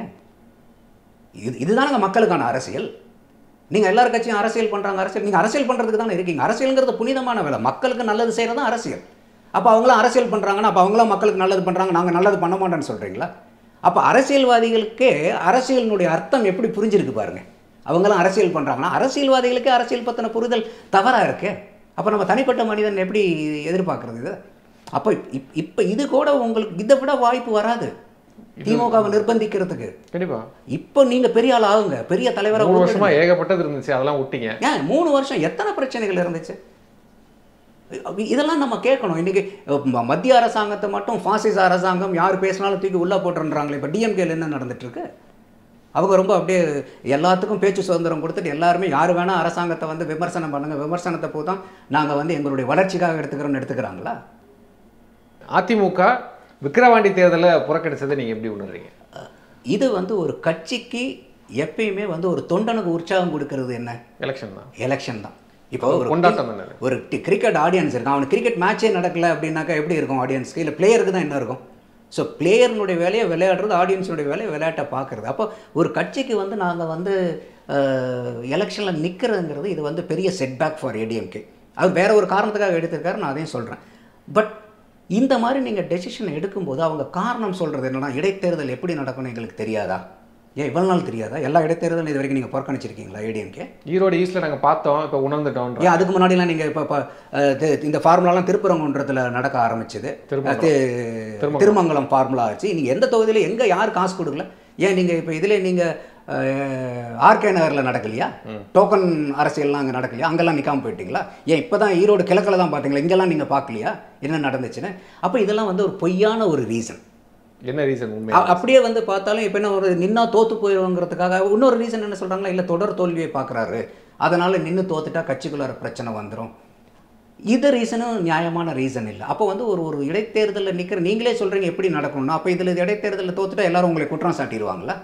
இது இதுதானங்க மக்களுக்கான அரசியல் நீங்கள் எல்லார் கட்சியும் அரசியல் பண்ணுறாங்க அரசியல் நீங்கள் அரசியல் பண்ணுறதுக்கு தானே இருக்கீங்க அரசியல்ங்கிறது புனிதமான வேலை மக்களுக்கு நல்லது செய்கிறது தான் அரசியல் அப்போ அவங்களாம் அரசியல் பண்ணுறாங்கன்னா அப்போ அவங்களாம் மக்களுக்கு நல்லது பண்ணுறாங்க நாங்கள் நல்லது பண்ண மாட்டோம்னு சொல்கிறீங்களா அப்போ அரசியல்வாதிகளுக்கே அரசியலினுடைய அர்த்தம் எப்படி புரிஞ்சிருக்கு பாருங்க அவங்களாம் அரசியல் பண்ணுறாங்கன்னா அரசியல்வாதிகளுக்கே அரசியல் பற்றின புரிதல் தவறாக இருக்கு அப்போ நம்ம தனிப்பட்ட மனிதன் எப்படி எதிர்பார்க்கறது இது அப்போ இப் இப்போ இது கூட உங்களுக்கு இதை விட வாய்ப்பு வராது திமுகவை நிர்பந்திக்கிறதுக்கு கண்டிப்பா இப்போ நீங்க பெரிய ஆள் ஆகுங்க பெரிய தலைவரா மூணு உருவாகுங்க. வருஷமா ஏகப்பட்டது இருந்துச்சு அதெல்லாம் விட்டீங்க ஏன் மூணு வருஷம் எத்தனை பிரச்சனைகள் இருந்துச்சு இதெல்லாம் நம்ம கேட்கணும் இன்னைக்கு ம- மத்திய அரசாங்கத்தை மட்டும் பாசிச அரசாங்கம் யார் பேசினாலும் தூக்கி உள்ள போட்டுன்றாங்களே இப்போ டிஎம்கேல என்ன நடந்துட்டு இருக்கு அவங்க ரொம்ப அப்படியே எல்லாத்துக்கும் பேச்சு சுதந்திரம் கொடுத்துட்டு எல்லாருமே யார் வேணால் அரசாங்கத்தை வந்து விமர்சனம் பண்ணுங்க விமர்சனத்தை போது தான் நாங்கள் வந்து எங்களுடைய வளர்ச்சிக்காக எடுத்துக்கிறோம்னு எடுத்துக்கிறாங்களா அதிமுக விக்கிரவாண்டி தேர்தலை புறக்கணிச்சதை நீங்க எப்படி உணர்றீங்க இது வந்து ஒரு கட்சிக்கு எப்பயுமே வந்து ஒரு தொண்டனுக்கு உற்சாகம் கொடுக்கறது என்ன எலெக்ஷன் தான் எலெக்ஷன் தான் இப்போ ஒரு கொண்டாட்டம் தானே அது. ஒரு கிரிக்கெட் ஆடியன்ஸ் இருக்கும் அவனுக்கு கிரிக்கெட் மேட்சே நடக்கல அப்படின்னாக்கா எப்படி இருக்கும் ஆடியன்ஸ்க்கு இல்லை பிளேயருக்கு தான் என்ன இருக்கும் ஸோ பிளேயர்னுடைய வேலையை விளையாடுறது ஆடியன்ஸுடைய வேலையை விளையாட்டை பார்க்குறது அப்போ ஒரு கட்சிக்கு வந்து நாங்கள் வந்து எலெக்ஷனில் நிற்கிறதுங்கிறது இது வந்து பெரிய செட்பேக் ஃபார் ஏடிஎம்கே அவர் வேற ஒரு காரணத்துக்காக எடுத்திருக்காரு நான் அதையும் சொல்கிறேன் பட் இந்த மாதிரி நீங்கள் டெசிஷன் எடுக்கும்போது அவங்க காரணம் சொல்கிறது என்னன்னா இடைத்தேர்தல் எப்படி நடக்கும்னு எங்களுக்கு தெரியாதா ஏன் இவ்வளவு நாள் தெரியாதா எல்லா இடைத்தேர்தலும் இது வரைக்கும் நீங்கள் புறக்கணிச்சிருக்கீங்களா ஏடிஎம்கே ஈரோடு ஈஸ்ட்ல நாங்க பார்த்தோம் இப்போ உணர்ந்துட்டோம் ஏன் அதுக்கு முன்னாடிலாம் நீங்கள் இப்போ இப்போ அஹ், தி- இந்த ஃபார்முலாலாம் திருப்பரங்குன்றத்தில் நடக்க ஆரம்பிச்சது திருமங்கலம். தி- திருமங்கலம். திருமங்கலம் ஃபார்முலா ஆச்சு நீங்கள் எந்த தொகுதியில் எங்கே யார் காசு கொடுக்கல ஏன் நீங்கள் இப்போ இதில் நீங்கள் ஆர்கே நகரில் நடக்கலையா டோக்கன் அரசியல்லாம் அங்கே நடக்கலையா அங்கெல்லாம் நிற்காம போயிட்டீங்களா ஏன் இப்போ தான் ஈரோடு கிழக்கில் தான் பார்த்தீங்களா இங்கெல்லாம் நீங்கள் பார்க்கலையா என்ன நடந்துச்சுன்னு அப்போ இதெல்லாம் வந்து ஒரு பொய்யான ஒரு ரீசன் என்ன ரீசன் உண்மை அ- அப்படியே வந்து பார்த்தாலும் இப்போ என்ன ஒரு நின்னா தோத்து போயிடுவோங்கிறதுக்காக இன்னொரு ரீசன் என்ன சொல்றாங்களா இல்லை தொடர் தோல்வியை பார்க்குறாரு அதனால நின்று தோத்துட்டா கட்சிக்குள்ளார பிரச்சனை வந்துடும் இது ரீசனும் நியாயமான ரீசன் இல்லை அப்போ வந்து ஒரு ஒரு இடைத்தேர்தலில் நிற்கிற நீங்களே சொல்கிறீங்க எப்படி நடக்கணும்னா அப்போ இதில் இடைத்தேர்தலில் தோத்துட்டா எல்லாரும் உங்களை குற்றம் சாட்டிடுவாங்களா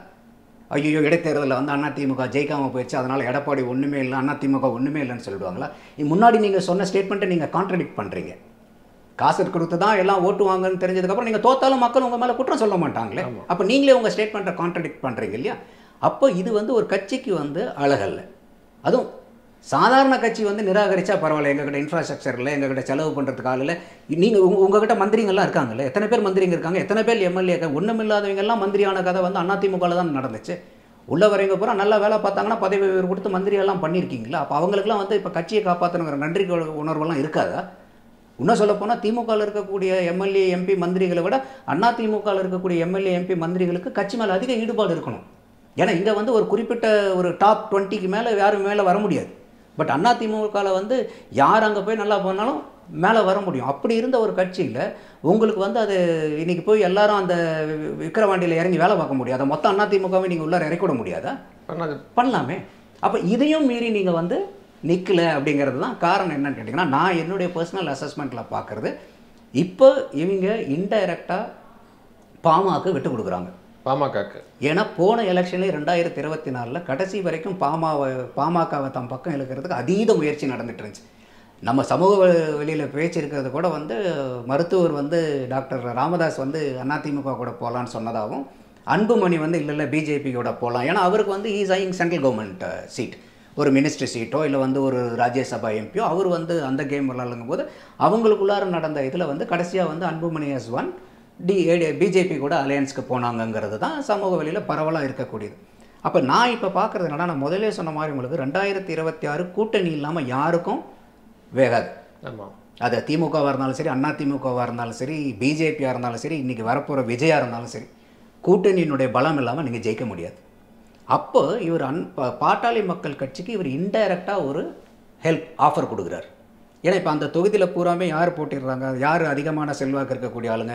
ஐயோ இடைத்தேர்தலில் வந்து அதிமுக ஜெயிக்காமல் போயிடுச்சு அதனால் எடப்பாடி ஒன்றுமே இல்லை அதிமுக ஒன்றுமே இல்லைன்னு சொல்லிடுவாங்களா முன்னாடி நீங்கள் சொன்ன ஸ்டேட்மெண்ட்டை நீங்கள் கான்ட்ரடிக்ட் பண்ணுறீங்க காசு கொடுத்து தான் எல்லாம் ஓட்டுவாங்கன்னு தெரிஞ்சதுக்கப்புறம் நீங்கள் தோத்தாலும் மக்கள் உங்கள் மேலே குற்றம் சொல்ல மாட்டாங்களே அப்போ நீங்களே உங்கள் ஸ்டேட்மெண்ட்டை கான்ட்ரடிக்ட் பண்ணுறீங்க இல்லையா அப்போ இது வந்து ஒரு கட்சிக்கு வந்து அழகல்ல அதுவும் சாதாரண கட்சி வந்து நிராகரிச்சா பரவாயில்ல எங்ககிட்ட இன்ஃப்ராஸ்ட்ரக்சர் இல்லை எங்ககிட்ட செலவு பண்ணுறதுக்கு ஆள் இல்லை நீங்கள் உங்க உங்ககிட்ட மந்திரிங்கள்லாம் இருக்காங்கல்ல எத்தனை பேர் மந்திரிங்க இருக்காங்க எத்தனை பேர் எம்எல்ஏ ஒன்றுமில்லாதவங்க எல்லாம் மந்திரியான கதை வந்து அதிமுகவில் தான் நடந்துச்சு உள்ள வரவங்க பூரா நல்லா வேலை பார்த்தாங்கன்னா பதவி உயர்வு கொடுத்து மந்திரி எல்லாம் பண்ணியிருக்கீங்களா அப்போ அவங்களுக்குலாம் வந்து இப்போ கட்சியை காப்பாற்றணுங்கிற நன்றி உணர்வெல்லாம் இருக்காதா இன்னும் சொல்ல போனால் திமுகவில் இருக்கக்கூடிய எம்எல்ஏ எம்பி மந்திரிகளை விட அண்ணா திமுகவில் இருக்கக்கூடிய எம்எல்ஏ எம்பி மந்திரிகளுக்கு கட்சி மேலே அதிக ஈடுபாடு இருக்கணும் ஏன்னா இங்கே வந்து ஒரு குறிப்பிட்ட ஒரு டாப் டுவெண்ட்டிக்கு மேலே யாரும் மேலே வர முடியாது பட் அண்ணா திமுகவில் வந்து யார் அங்கே போய் நல்லா போனாலும் மேலே வர முடியும் அப்படி இருந்த ஒரு கட்சியில் உங்களுக்கு வந்து அது இன்னைக்கு போய் எல்லாரும் அந்த விக்கிரவாண்டியில் இறங்கி வேலை பார்க்க முடியாது மொத்தம் அண்ணா திமுகவை நீங்கள் உள்ளார இறக்கி விட முடியாதா பண்ணாது பண்ணலாமே அப்போ இதையும் மீறி நீங்கள் வந்து நிற்கல அப்படிங்கிறது தான் காரணம் என்னன்னு கேட்டிங்கன்னா நான் என்னுடைய பர்சனல் அசஸ்மெண்ட்டில் பார்க்குறது இப்போ இவங்க இன்டைரக்டாக பாமாவுக்கு விட்டு கொடுக்குறாங்க பாமகக்கு ஏன்னா போன எலெக்ஷன்லேயே ரெண்டாயிரத்தி இருபத்தி நாலில் கடைசி வரைக்கும் பாமாவை பாமகவை தம் பக்கம் இழுக்கிறதுக்கு அதீத முயற்சி நடந்துட்டு இருந்துச்சு நம்ம சமூக வ- வெளியில பேச்சு இருக்கிறது கூட வந்து மருத்துவர் வந்து டாக்டர் ராமதாஸ் வந்து அதிமுக கூட போகலான்னு சொன்னதாகவும் அன்புமணி வந்து இல்லை இல்லை பிஜேபி கூட போகலாம் ஏன்னா அவருக்கு வந்து ஈஸ் ஐங் சென்ட்ரல் கவர்மெண்ட் சீட் ஒரு மினிஸ்ட்ரி சீட்டோ இல்லை வந்து ஒரு ராஜ்யசபா எம்பியோ அவர் வந்து அந்த கேம் விளாடுங்கும் போது அவங்களுக்குள்ளார நடந்த இதில் வந்து கடைசியாக வந்து அன்புமணி எஸ் ஒன் டி பிஜேபி கூட அலையன்ஸ்க்கு போனாங்கங்கிறது தான் சமூக வழியில் பரவலாக இருக்கக்கூடியது அப்போ நான் இப்போ பார்க்குறது என்னன்னா நான் முதல்ல சொன்ன மாதிரி உங்களுக்கு ரெண்டாயிரத்தி இருபத்தி ஆறு கூட்டணி இல்லாமல் யாருக்கும் வேகாது ஆமா அது திமுகவாக இருந்தாலும் சரி அண்ணா திமுகவாக இருந்தாலும் சரி பிஜேபியாக இருந்தாலும் சரி இன்றைக்கி வரப்போகிற விஜயா இருந்தாலும் சரி கூட்டணியினுடைய பலம் இல்லாமல் நீங்கள் ஜெயிக்க முடியாது அப்போ இவர் அன் பா- பாட்டாளி மக்கள் கட்சிக்கு இவர் இன்டைரக்டாக ஒரு ஹெல்ப் ஆஃபர் கொடுக்குறாரு ஏன்னா இப்போ அந்த தொகுதியில் பூராமே யார் போட்டிடுறாங்க யார் அதிகமான செல்வாக்கு இருக்கக்கூடிய ஆளுங்க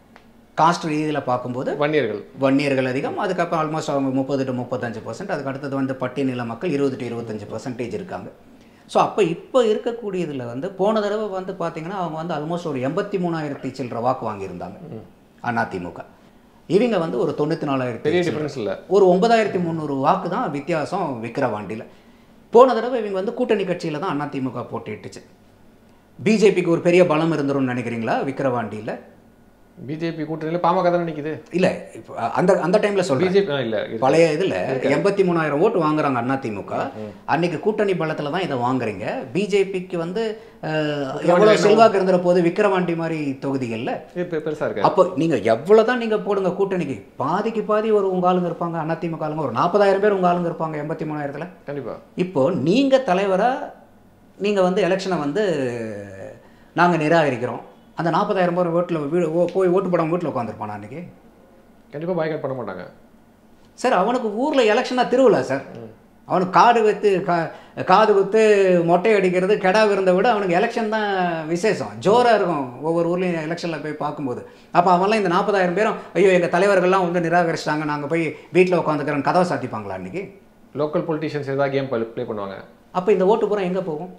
காஸ்ட் ரீதியில் பார்க்கும்போது வன்னியர்கள் வன்னியர்கள் அதிகம் அதுக்கப்புறம் ஆல்மோஸ்ட் அவங்க முப்பது டு முப்பத்தஞ்சு பர்சன்ட் அதுக்கு அடுத்தது வந்து பட்டியலின மக்கள் இருபது டு இருபத்தஞ்சு பர்சன்டேஜ் இருக்காங்க ஸோ அப்போ இப்போ இருக்கக்கூடியதில் வந்து போன தடவை வந்து பார்த்தீங்கன்னா அவங்க வந்து ஆல்மோஸ்ட் ஒரு எண்பத்தி மூணாயிரத்தி சில்லற வாக்கு வாங்கியிருந்தாங்க அதிமுக இவங்க வந்து ஒரு தொண்ணூற்றி நாலாயிரத்தி பெரிய டிஃபரன்ஸ் இல்லை ஒரு ஒன்பதாயிரத்தி முந்நூறு வாக்கு தான் வித்தியாசம் விக்கிரவாண்டியில் போன தடவை இவங்க வந்து கூட்டணி கட்சியில் தான் அதிமுக போட்டிட்டுச்சு பிஜேபிக்கு ஒரு பெரிய பலம் இருந்துரும்னு நினைக்கிறீங்களா விக்கிரவாண்டியில் பிஜேபி கூட்டணியில் பாமக தானே நிற்குது இல்லை இப்போ அந்த அந்த டைமில் சொல்கிறேன் பிஜேபி இல்லை இருக்கு. பழைய இதில் எண்பத்தி மூணாயிரம் ஓட்டு வாங்குறாங்க அதிமுக அன்னைக்கு கூட்டணி பலத்தில் தான் இதை வாங்குறீங்க பிஜேபிக்கு வந்து அஹ், எவ்வளோ செல்வாக்கு இருந்துற போது விக்கிரவாண்டி மாதிரி தொகுதிகளில் இது பெ- பெருசா இருக்கு அப்போ நீங்கள் எவ்வளோ தான் நீங்கள் போடுங்க கூட்டணிக்கு பாதிக்கு பாதி ஒரு உங்க ஆளுங்க இருப்பாங்க அதிமுக ஆளுங்க ஒரு நாற்பதாயிரம் பேர் உங்க ஆளுங்க இருப்பாங்க எண்பத்தி மூணாயிரத்தில் கண்டிப்பா இப்போ நீங்கள் தலைவராக நீங்கள் வந்து எலெக்ஷனை வந்து நாங்கள் நிராகரிக்கிறோம் அந்த நாற்பதாயிரம் பேர் வீட்டில் வீடு ஓ- போய் ஓட்டு போடாமல் வீட்டில் உட்காந்துருப்பானா அன்றைக்கி கண்டிப்பா பாய்காட் பண்ண மாட்டாங்க சார் அவனுக்கு ஊரில் எலெக்ஷனாக திருவிழா சார் அவனுக்கு காடு விற்று கா காது விற்று மொட்டை அடிக்கிறது கெடா விருந்த விட அவனுக்கு எலெக்ஷன் தான் விசேஷம் ஜோராக இருக்கும் ஒவ்வொரு ஊர்லேயும் எலெக்ஷனில் போய் பார்க்கும்போது அப்போ அவன்லாம் இந்த நாற்பதாயிரம் பேரும் ஐயோ எங்கள் தலைவர்கள்லாம் வந்து நிராகரிச்சிட்டாங்க நாங்கள் போய் வீட்டில் உட்காந்துக்கிறோம் கதவை சாத்திப்பாங்களா அன்றைக்கி லோக்கல் பொலிட்டிஷியன்ஸ் ஏதாவது கேம் ப்ளே பண்ணுவாங்க அப்போ இந்த ஓட்டு பூரா எங்கே போகும்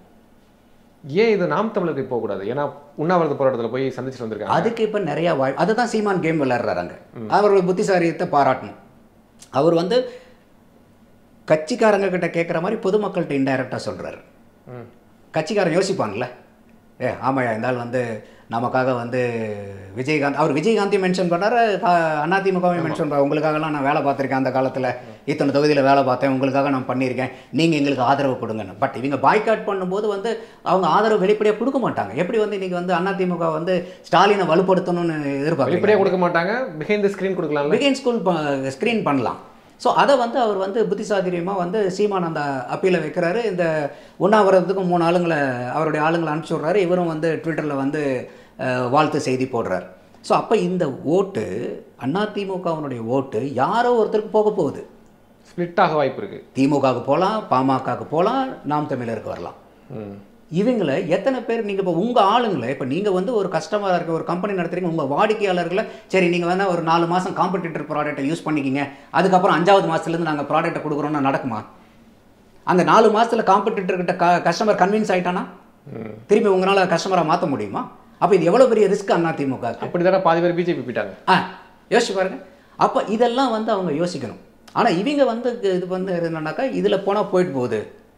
ஏன் இது நாம் தமிழருக்கு போகக்கூடாது ஏன்னா உண்ணாவிரத போராட்டத்துல போய் சந்திச்சுட்டு வந்திருக்காங்க அதுக்கு இப்போ நிறையா வாய் அதுதான் சீமான் கேம் விளையாடுறாங்க அவர்கள் புத்திசாலியத்தை பாராட்டணும் அவர் வந்து கட்சிக்காரங்க கிட்ட கேட்குற மாதிரி பொதுமக்கள்கிட்ட இன்டைரக்டாக சொல்கிறாரு ம். கட்சிக்காரன் யோசிப்பான்ல ஏ ஆமாயா இந்த ஆள் வந்து நமக்காக வந்து விஜயகாந்த் அவர் விஜயகாந்தையும் மென்ஷன் பண்ணார் அதிமுகவையும் மென்ஷன் பண்ணார் உங்களுக்காகலாம் நான் வேலை பார்த்துருக்கேன் அந்த காலத்தில் இத்தனை தொகுதியில் வேலை பார்த்தேன் உங்களுக்காக நான் பண்ணியிருக்கேன் நீங்கள் எங்களுக்கு ஆதரவு கொடுங்கன்னு பட் இவங்க பாய்காட் பண்ணும்போது வந்து அவங்க ஆதரவு வெளிப்படையாக கொடுக்க மாட்டாங்க எப்படி வந்து இன்னைக்கு வந்து அதிமுக வந்து ஸ்டாலினை வலுப்படுத்தணும்னு எதிர்பார்க்குறீங்க வெளிப்படையா கொடுக்க மாட்டாங்க பிஹைண்ட் த ஸ்கிரீன் கொடுக்கலாம்ல பிகின் ஸ்கூல் ஸ்க்ரீன் பண்ணலாம் ஸோ அதை வந்து அவர் வந்து புத்திசாதிரியமாக வந்து சீமான் அந்த அப்பீலை வைக்கிறாரு இந்த உண்ணாவிரதத்துக்கு மூணு ஆளுங்களை அவருடைய ஆளுங்களை அனுப்பிச்சி விட்றாரு இவரும் வந்து ட்விட்டரில் வந்து அஹ், வாழ்த்து செய்தி போடுறார் ஸோ அப்போ இந்த ஓட்டு அதிமுகவினுடைய ஓட்டு யாரோ ஒருத்தருக்கு போக போகுது ஸ்பிளிட் ஆக வாய்ப்பு இருக்கு திமுகவுக்கு போகலாம் பாமகவுக்கு போகலாம் நாம் தமிழருக்கு வரலாம் ம். இவங்களை எத்தனை பேர் நீங்கள் இப்போ உங்கள் ஆளுங்களை இப்போ நீங்கள் வந்து ஒரு கஸ்டமராக இருக்க ஒரு கம்பெனி நடத்துறீங்க உங்கள் வாடிக்கையாளர்களை சரி நீங்கள் வேணால் ஒரு நாலு மாதம் காம்படிட்டர் ப்ராடக்ட்டை யூஸ் பண்ணிக்கிங்க அதுக்கப்புறம் அஞ்சாவது மாதத்துலேருந்து நாங்கள் ப்ராடக்ட்டை கொடுக்குறோம்னா நடக்குமா அந்த நாலு மாதத்தில் காம்படிட்டர் கிட்ட க கஸ்டமர் கன்வின்ஸ் ஆயிட்டானா ம். திரும்பி உங்களால் கஸ்டமரை மாற்ற முடியுமா அப்போ இது எவ்வளோ பெரிய ரிஸ்க் அதிமுக அப்படிதானே பாதி பேர் பிஜேபி போயிட்டாங்க ஆ யோசிச்சு பாருங்க அப்போ இதெல்லாம் வந்து அவங்க யோசிக்கணும் ஆனால் இவங்க வந்து இது வந்து என்னன்னாக்கா இதில் போனால் போயிட்டு போகுது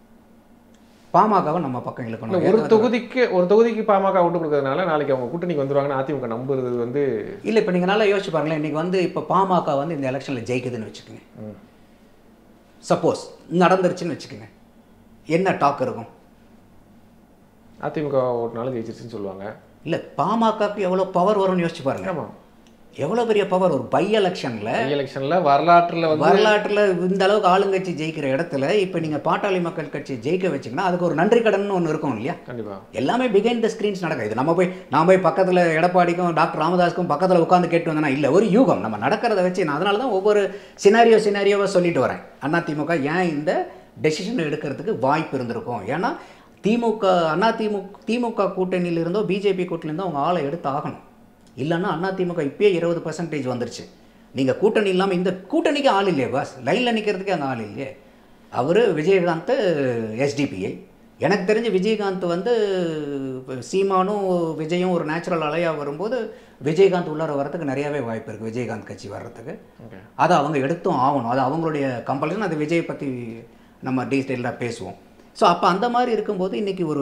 பாமகவை நம்ம பக்கம் இல்ல, இழுக்கணும் ஒரு தொகுதிக்கு ஒரு தொகுதிக்கு பாமக விட்டு கொடுக்கறதுனால நாளைக்கு அவங்க கூட்டணிக்கு வந்துருவாங்கன்னு அதிமுக நம்புறது வந்து இல்லை இப்போ நீங்கள் நல்லா யோசிச்சு பாருங்களேன் இன்றைக்கி வந்து இப்போ பாமக வந்து இந்த எலெக்ஷனில் ஜெயிக்குதுன்னு வச்சுக்கோங்க ம். சப்போஸ் நடந்துருச்சுன்னு வச்சுக்கோங்க என்ன டாக் இருக்கும் அதிமுக ஒரு நாள் ஜெயிச்சிருச்சுன்னு சொல்லுவாங்க இல்லை பாமகக்கு எவ்வளோ பவர் வரும்னு யோசிச்சு பாருங்க ஆமா எவ்வளோ பெரிய பவர் ஒரு பை எலெக்ஷனில் எலெக்ஷன்ல வரலாற்றுல வந்து வரலாற்றில் இந்த அளவுக்கு ஆளுங்கட்சி ஜெயிக்கிற இடத்துல இப்போ நீங்கள் பாட்டாளி மக்கள் கட்சி ஜெயிக்க வச்சிங்கன்னா அதுக்கு ஒரு நன்றி கடன் ஒன்று இருக்கும் இல்லையா கண்டிப்பா எல்லாமே பிகைண்ட் த ஸ்க்ரீன்ஸ் நடக்குது இது நம்ம போய் நான் போய் பக்கத்தில் எடப்பாடிக்கும் டாக்டர் ராமதாஸ்க்கும் பக்கத்தில் உட்காந்து கேட்டு வந்தேன்னா இல்லை ஒரு யூகம் நம்ம நடக்கிறத வச்சு நான் அதனால தான் ஒவ்வொரு சினாரியோ சினாரியோவாக சொல்லிட்டு வரேன் அதிமுக ஏன் இந்த டெசிஷன் எடுக்கிறதுக்கு வாய்ப்பு இருந்திருக்கும் ஏன்னா திமுக அண்ணா திமுக திமுக கூட்டணியில இருந்தோ பிஜேபி கூட்டணியிலிருந்தோ அவங்க ஆளை எடுத்து ஆகணும் இல்லைன்னா அதிமுக இப்பயே இருபது பர்சன்டேஜ் வந்துருச்சு நீங்கள் கூட்டணி இல்லாமல் இந்த கூட்டணிக்கு ஆள் இல்லையே பாஸ் லைனில் நிற்கிறதுக்கே அங்கே ஆள் இல்லையே அவர் விஜயகாந்த் எஸ்டிபிஐ எனக்கு தெரிஞ்சு விஜயகாந்த் வந்து இப்ப சீமானும் விஜயும் ஒரு நேச்சுரல் அலையாக வரும்போது விஜயகாந்த் உள்ளார வரதுக்கு நிறையாவே வாய்ப்பு இருக்குது விஜயகாந்த் கட்சி வர்றதுக்கு ஓகே அதை அவங்க எடுத்தும் ஆகணும் அது அவங்களுடைய கம்பல்ஷன் அது விஜய் பற்றி நம்ம டீட்டெயிலாக பேசுவோம் ஸோ அப்போ அந்த மாதிரி இருக்கும்போது இன்றைக்கி ஒரு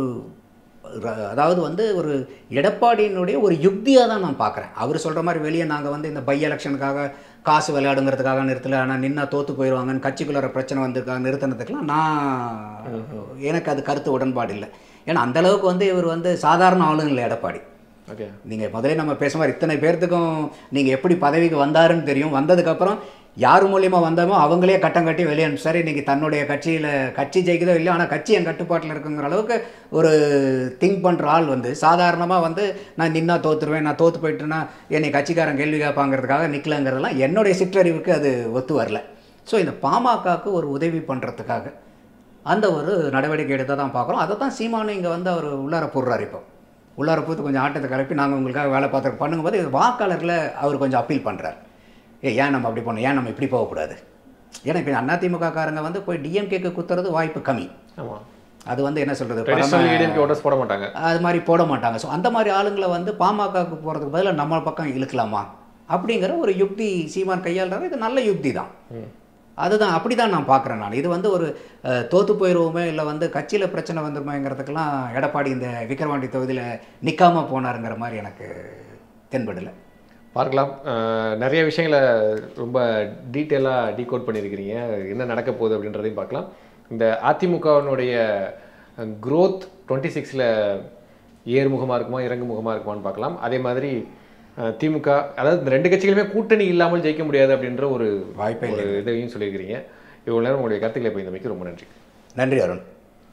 ர- அதாவது வந்து ஒரு எடப்பாடியினுடைய ஒரு யுக்தியாக தான் நான் பார்க்குறேன் அவர் சொல்கிற மாதிரி வெளியே நாங்கள் வந்து இந்த பை எலெக்ஷனுக்காக காசு விளையாடுங்கிறதுக்காக நிறுத்தல ஆனால் நின்னா தோற்று போயிடுவாங்கன்னு கட்சிக்குள்ளார பிரச்சனை வந்திருக்காங்க நிறுத்தினதுக்கெலாம் நான் எனக்கு அது கருத்து உடன்பாடு இல்லை ஏன்னா அந்த அளவுக்கு வந்து இவர் வந்து சாதாரண ஆளும் இல்லை எடப்பாடி ஓகே நீங்கள் முதல்ல நம்ம பேச மாதிரி இத்தனை பேர்த்துக்கும் நீங்கள் எப்படி பதவிக்கு வந்தாருன்னு தெரியும் வந்ததுக்கப்புறம் யார் மூலியமா வந்தோமோ அவங்களே கட்டம் கட்டி வெளியே அனுப்பிச்சாரு இன்னைக்கு தன்னுடைய கட்சியில் கட்சி ஜெயிக்குதோ இல்லையோ ஆனால் கட்சி என் கட்டுப்பாட்டில் இருக்குங்கிற அளவுக்கு ஒரு திங்க் பண்ணுற ஆள் வந்து சாதாரணமாக வந்து நான் நின்னா தோத்துருவேன் நான் தோத்து போயிட்டேன்னா என்னை கட்சிக்காரன் கேள்வி கேட்பாங்கிறதுக்காக நிற்கலங்கிறதெல்லாம் என்னுடைய சிற்றறிவுக்கு அது ஒத்து வரல ஸோ இந்த பாமகவுக்கு ஒரு உதவி பண்ணுறதுக்காக அந்த ஒரு நடவடிக்கை எடுத்து தான் பார்க்குறோம் அதை தான் சீமானு இங்கே வந்து அவர் உள்ளார போடுறாரு இப்போ உள்ளார போட்டு கொஞ்சம் ஆட்டத்தை கிளப்பி நாங்கள் உங்களுக்காக வேலை பார்த்து பண்ணும்போது இது வாக்காளர்களை அவர் கொஞ்சம் அப்பீல் பண்ணுறாரு ஏ ஏன் நம்ம அப்படி பண்ணோம் ஏன் நம்ம இப்படி போகக்கூடாது ஏன்னா இப்போ அதிமுக காரங்க வந்து போய் டிஎம்கேக்கு குத்துறது வாய்ப்பு கம்மி ஆமா அது வந்து என்ன சொல்கிறது ட்ரெடிஷனல் ஏடிஎம்கே ஓட்டர்ஸ் போட மாட்டாங்க அது மாதிரி போட மாட்டாங்க ஸோ அந்த மாதிரி ஆளுங்களை வந்து பாமகவுக்கு போகிறதுக்கு பதிலாக நம்ம பக்கம் இழுக்கலாமா அப்படிங்கிற ஒரு யுக்தி சீமான் கையாளுறாரு இது நல்ல யுக்தி தான் அதுதான் அப்படி தான் நான் பார்க்குறேன் நான் இது வந்து ஒரு அஹ், தோத்து போயிடுவோமே இல்லை வந்து கட்சியில் பிரச்சனை வந்துருமேங்கிறதுக்கெல்லாம் எடப்பாடி இந்த விக்கிரவாண்டி தொகுதியில் நிற்காம போனாருங்கிற மாதிரி எனக்கு தென்படலை பார்க்கலாம் அஹ், நிறைய விஷயங்களை ரொம்ப டீட்டெயிலாக டீகோட் பண்ணியிருக்கிறீங்க என்ன நடக்க போகுது அப்படின்றதையும் பார்க்கலாம் இந்த அதிமுகவினுடைய growth டுவெண்ட்டி சிக்ஸில் ஏறுமுகமாக இருக்குமா இறங்குமுகமாக இருக்குமான்னு பார்க்கலாம் அதே மாதிரி அஹ், திமுக அதாவது இந்த ரெண்டு கட்சிகளுமே கூட்டணி இல்லாமல் ஜெயிக்க முடியாது அப்படின்ற ஒரு வாய்ப்பே ஒரு இதையும் சொல்லியிருக்கிறீங்க இவ்வளோ நேரம் உங்களுடைய கருத்துக்களை போய் இந்த ரொம்ப நன்றி நன்றி அருண்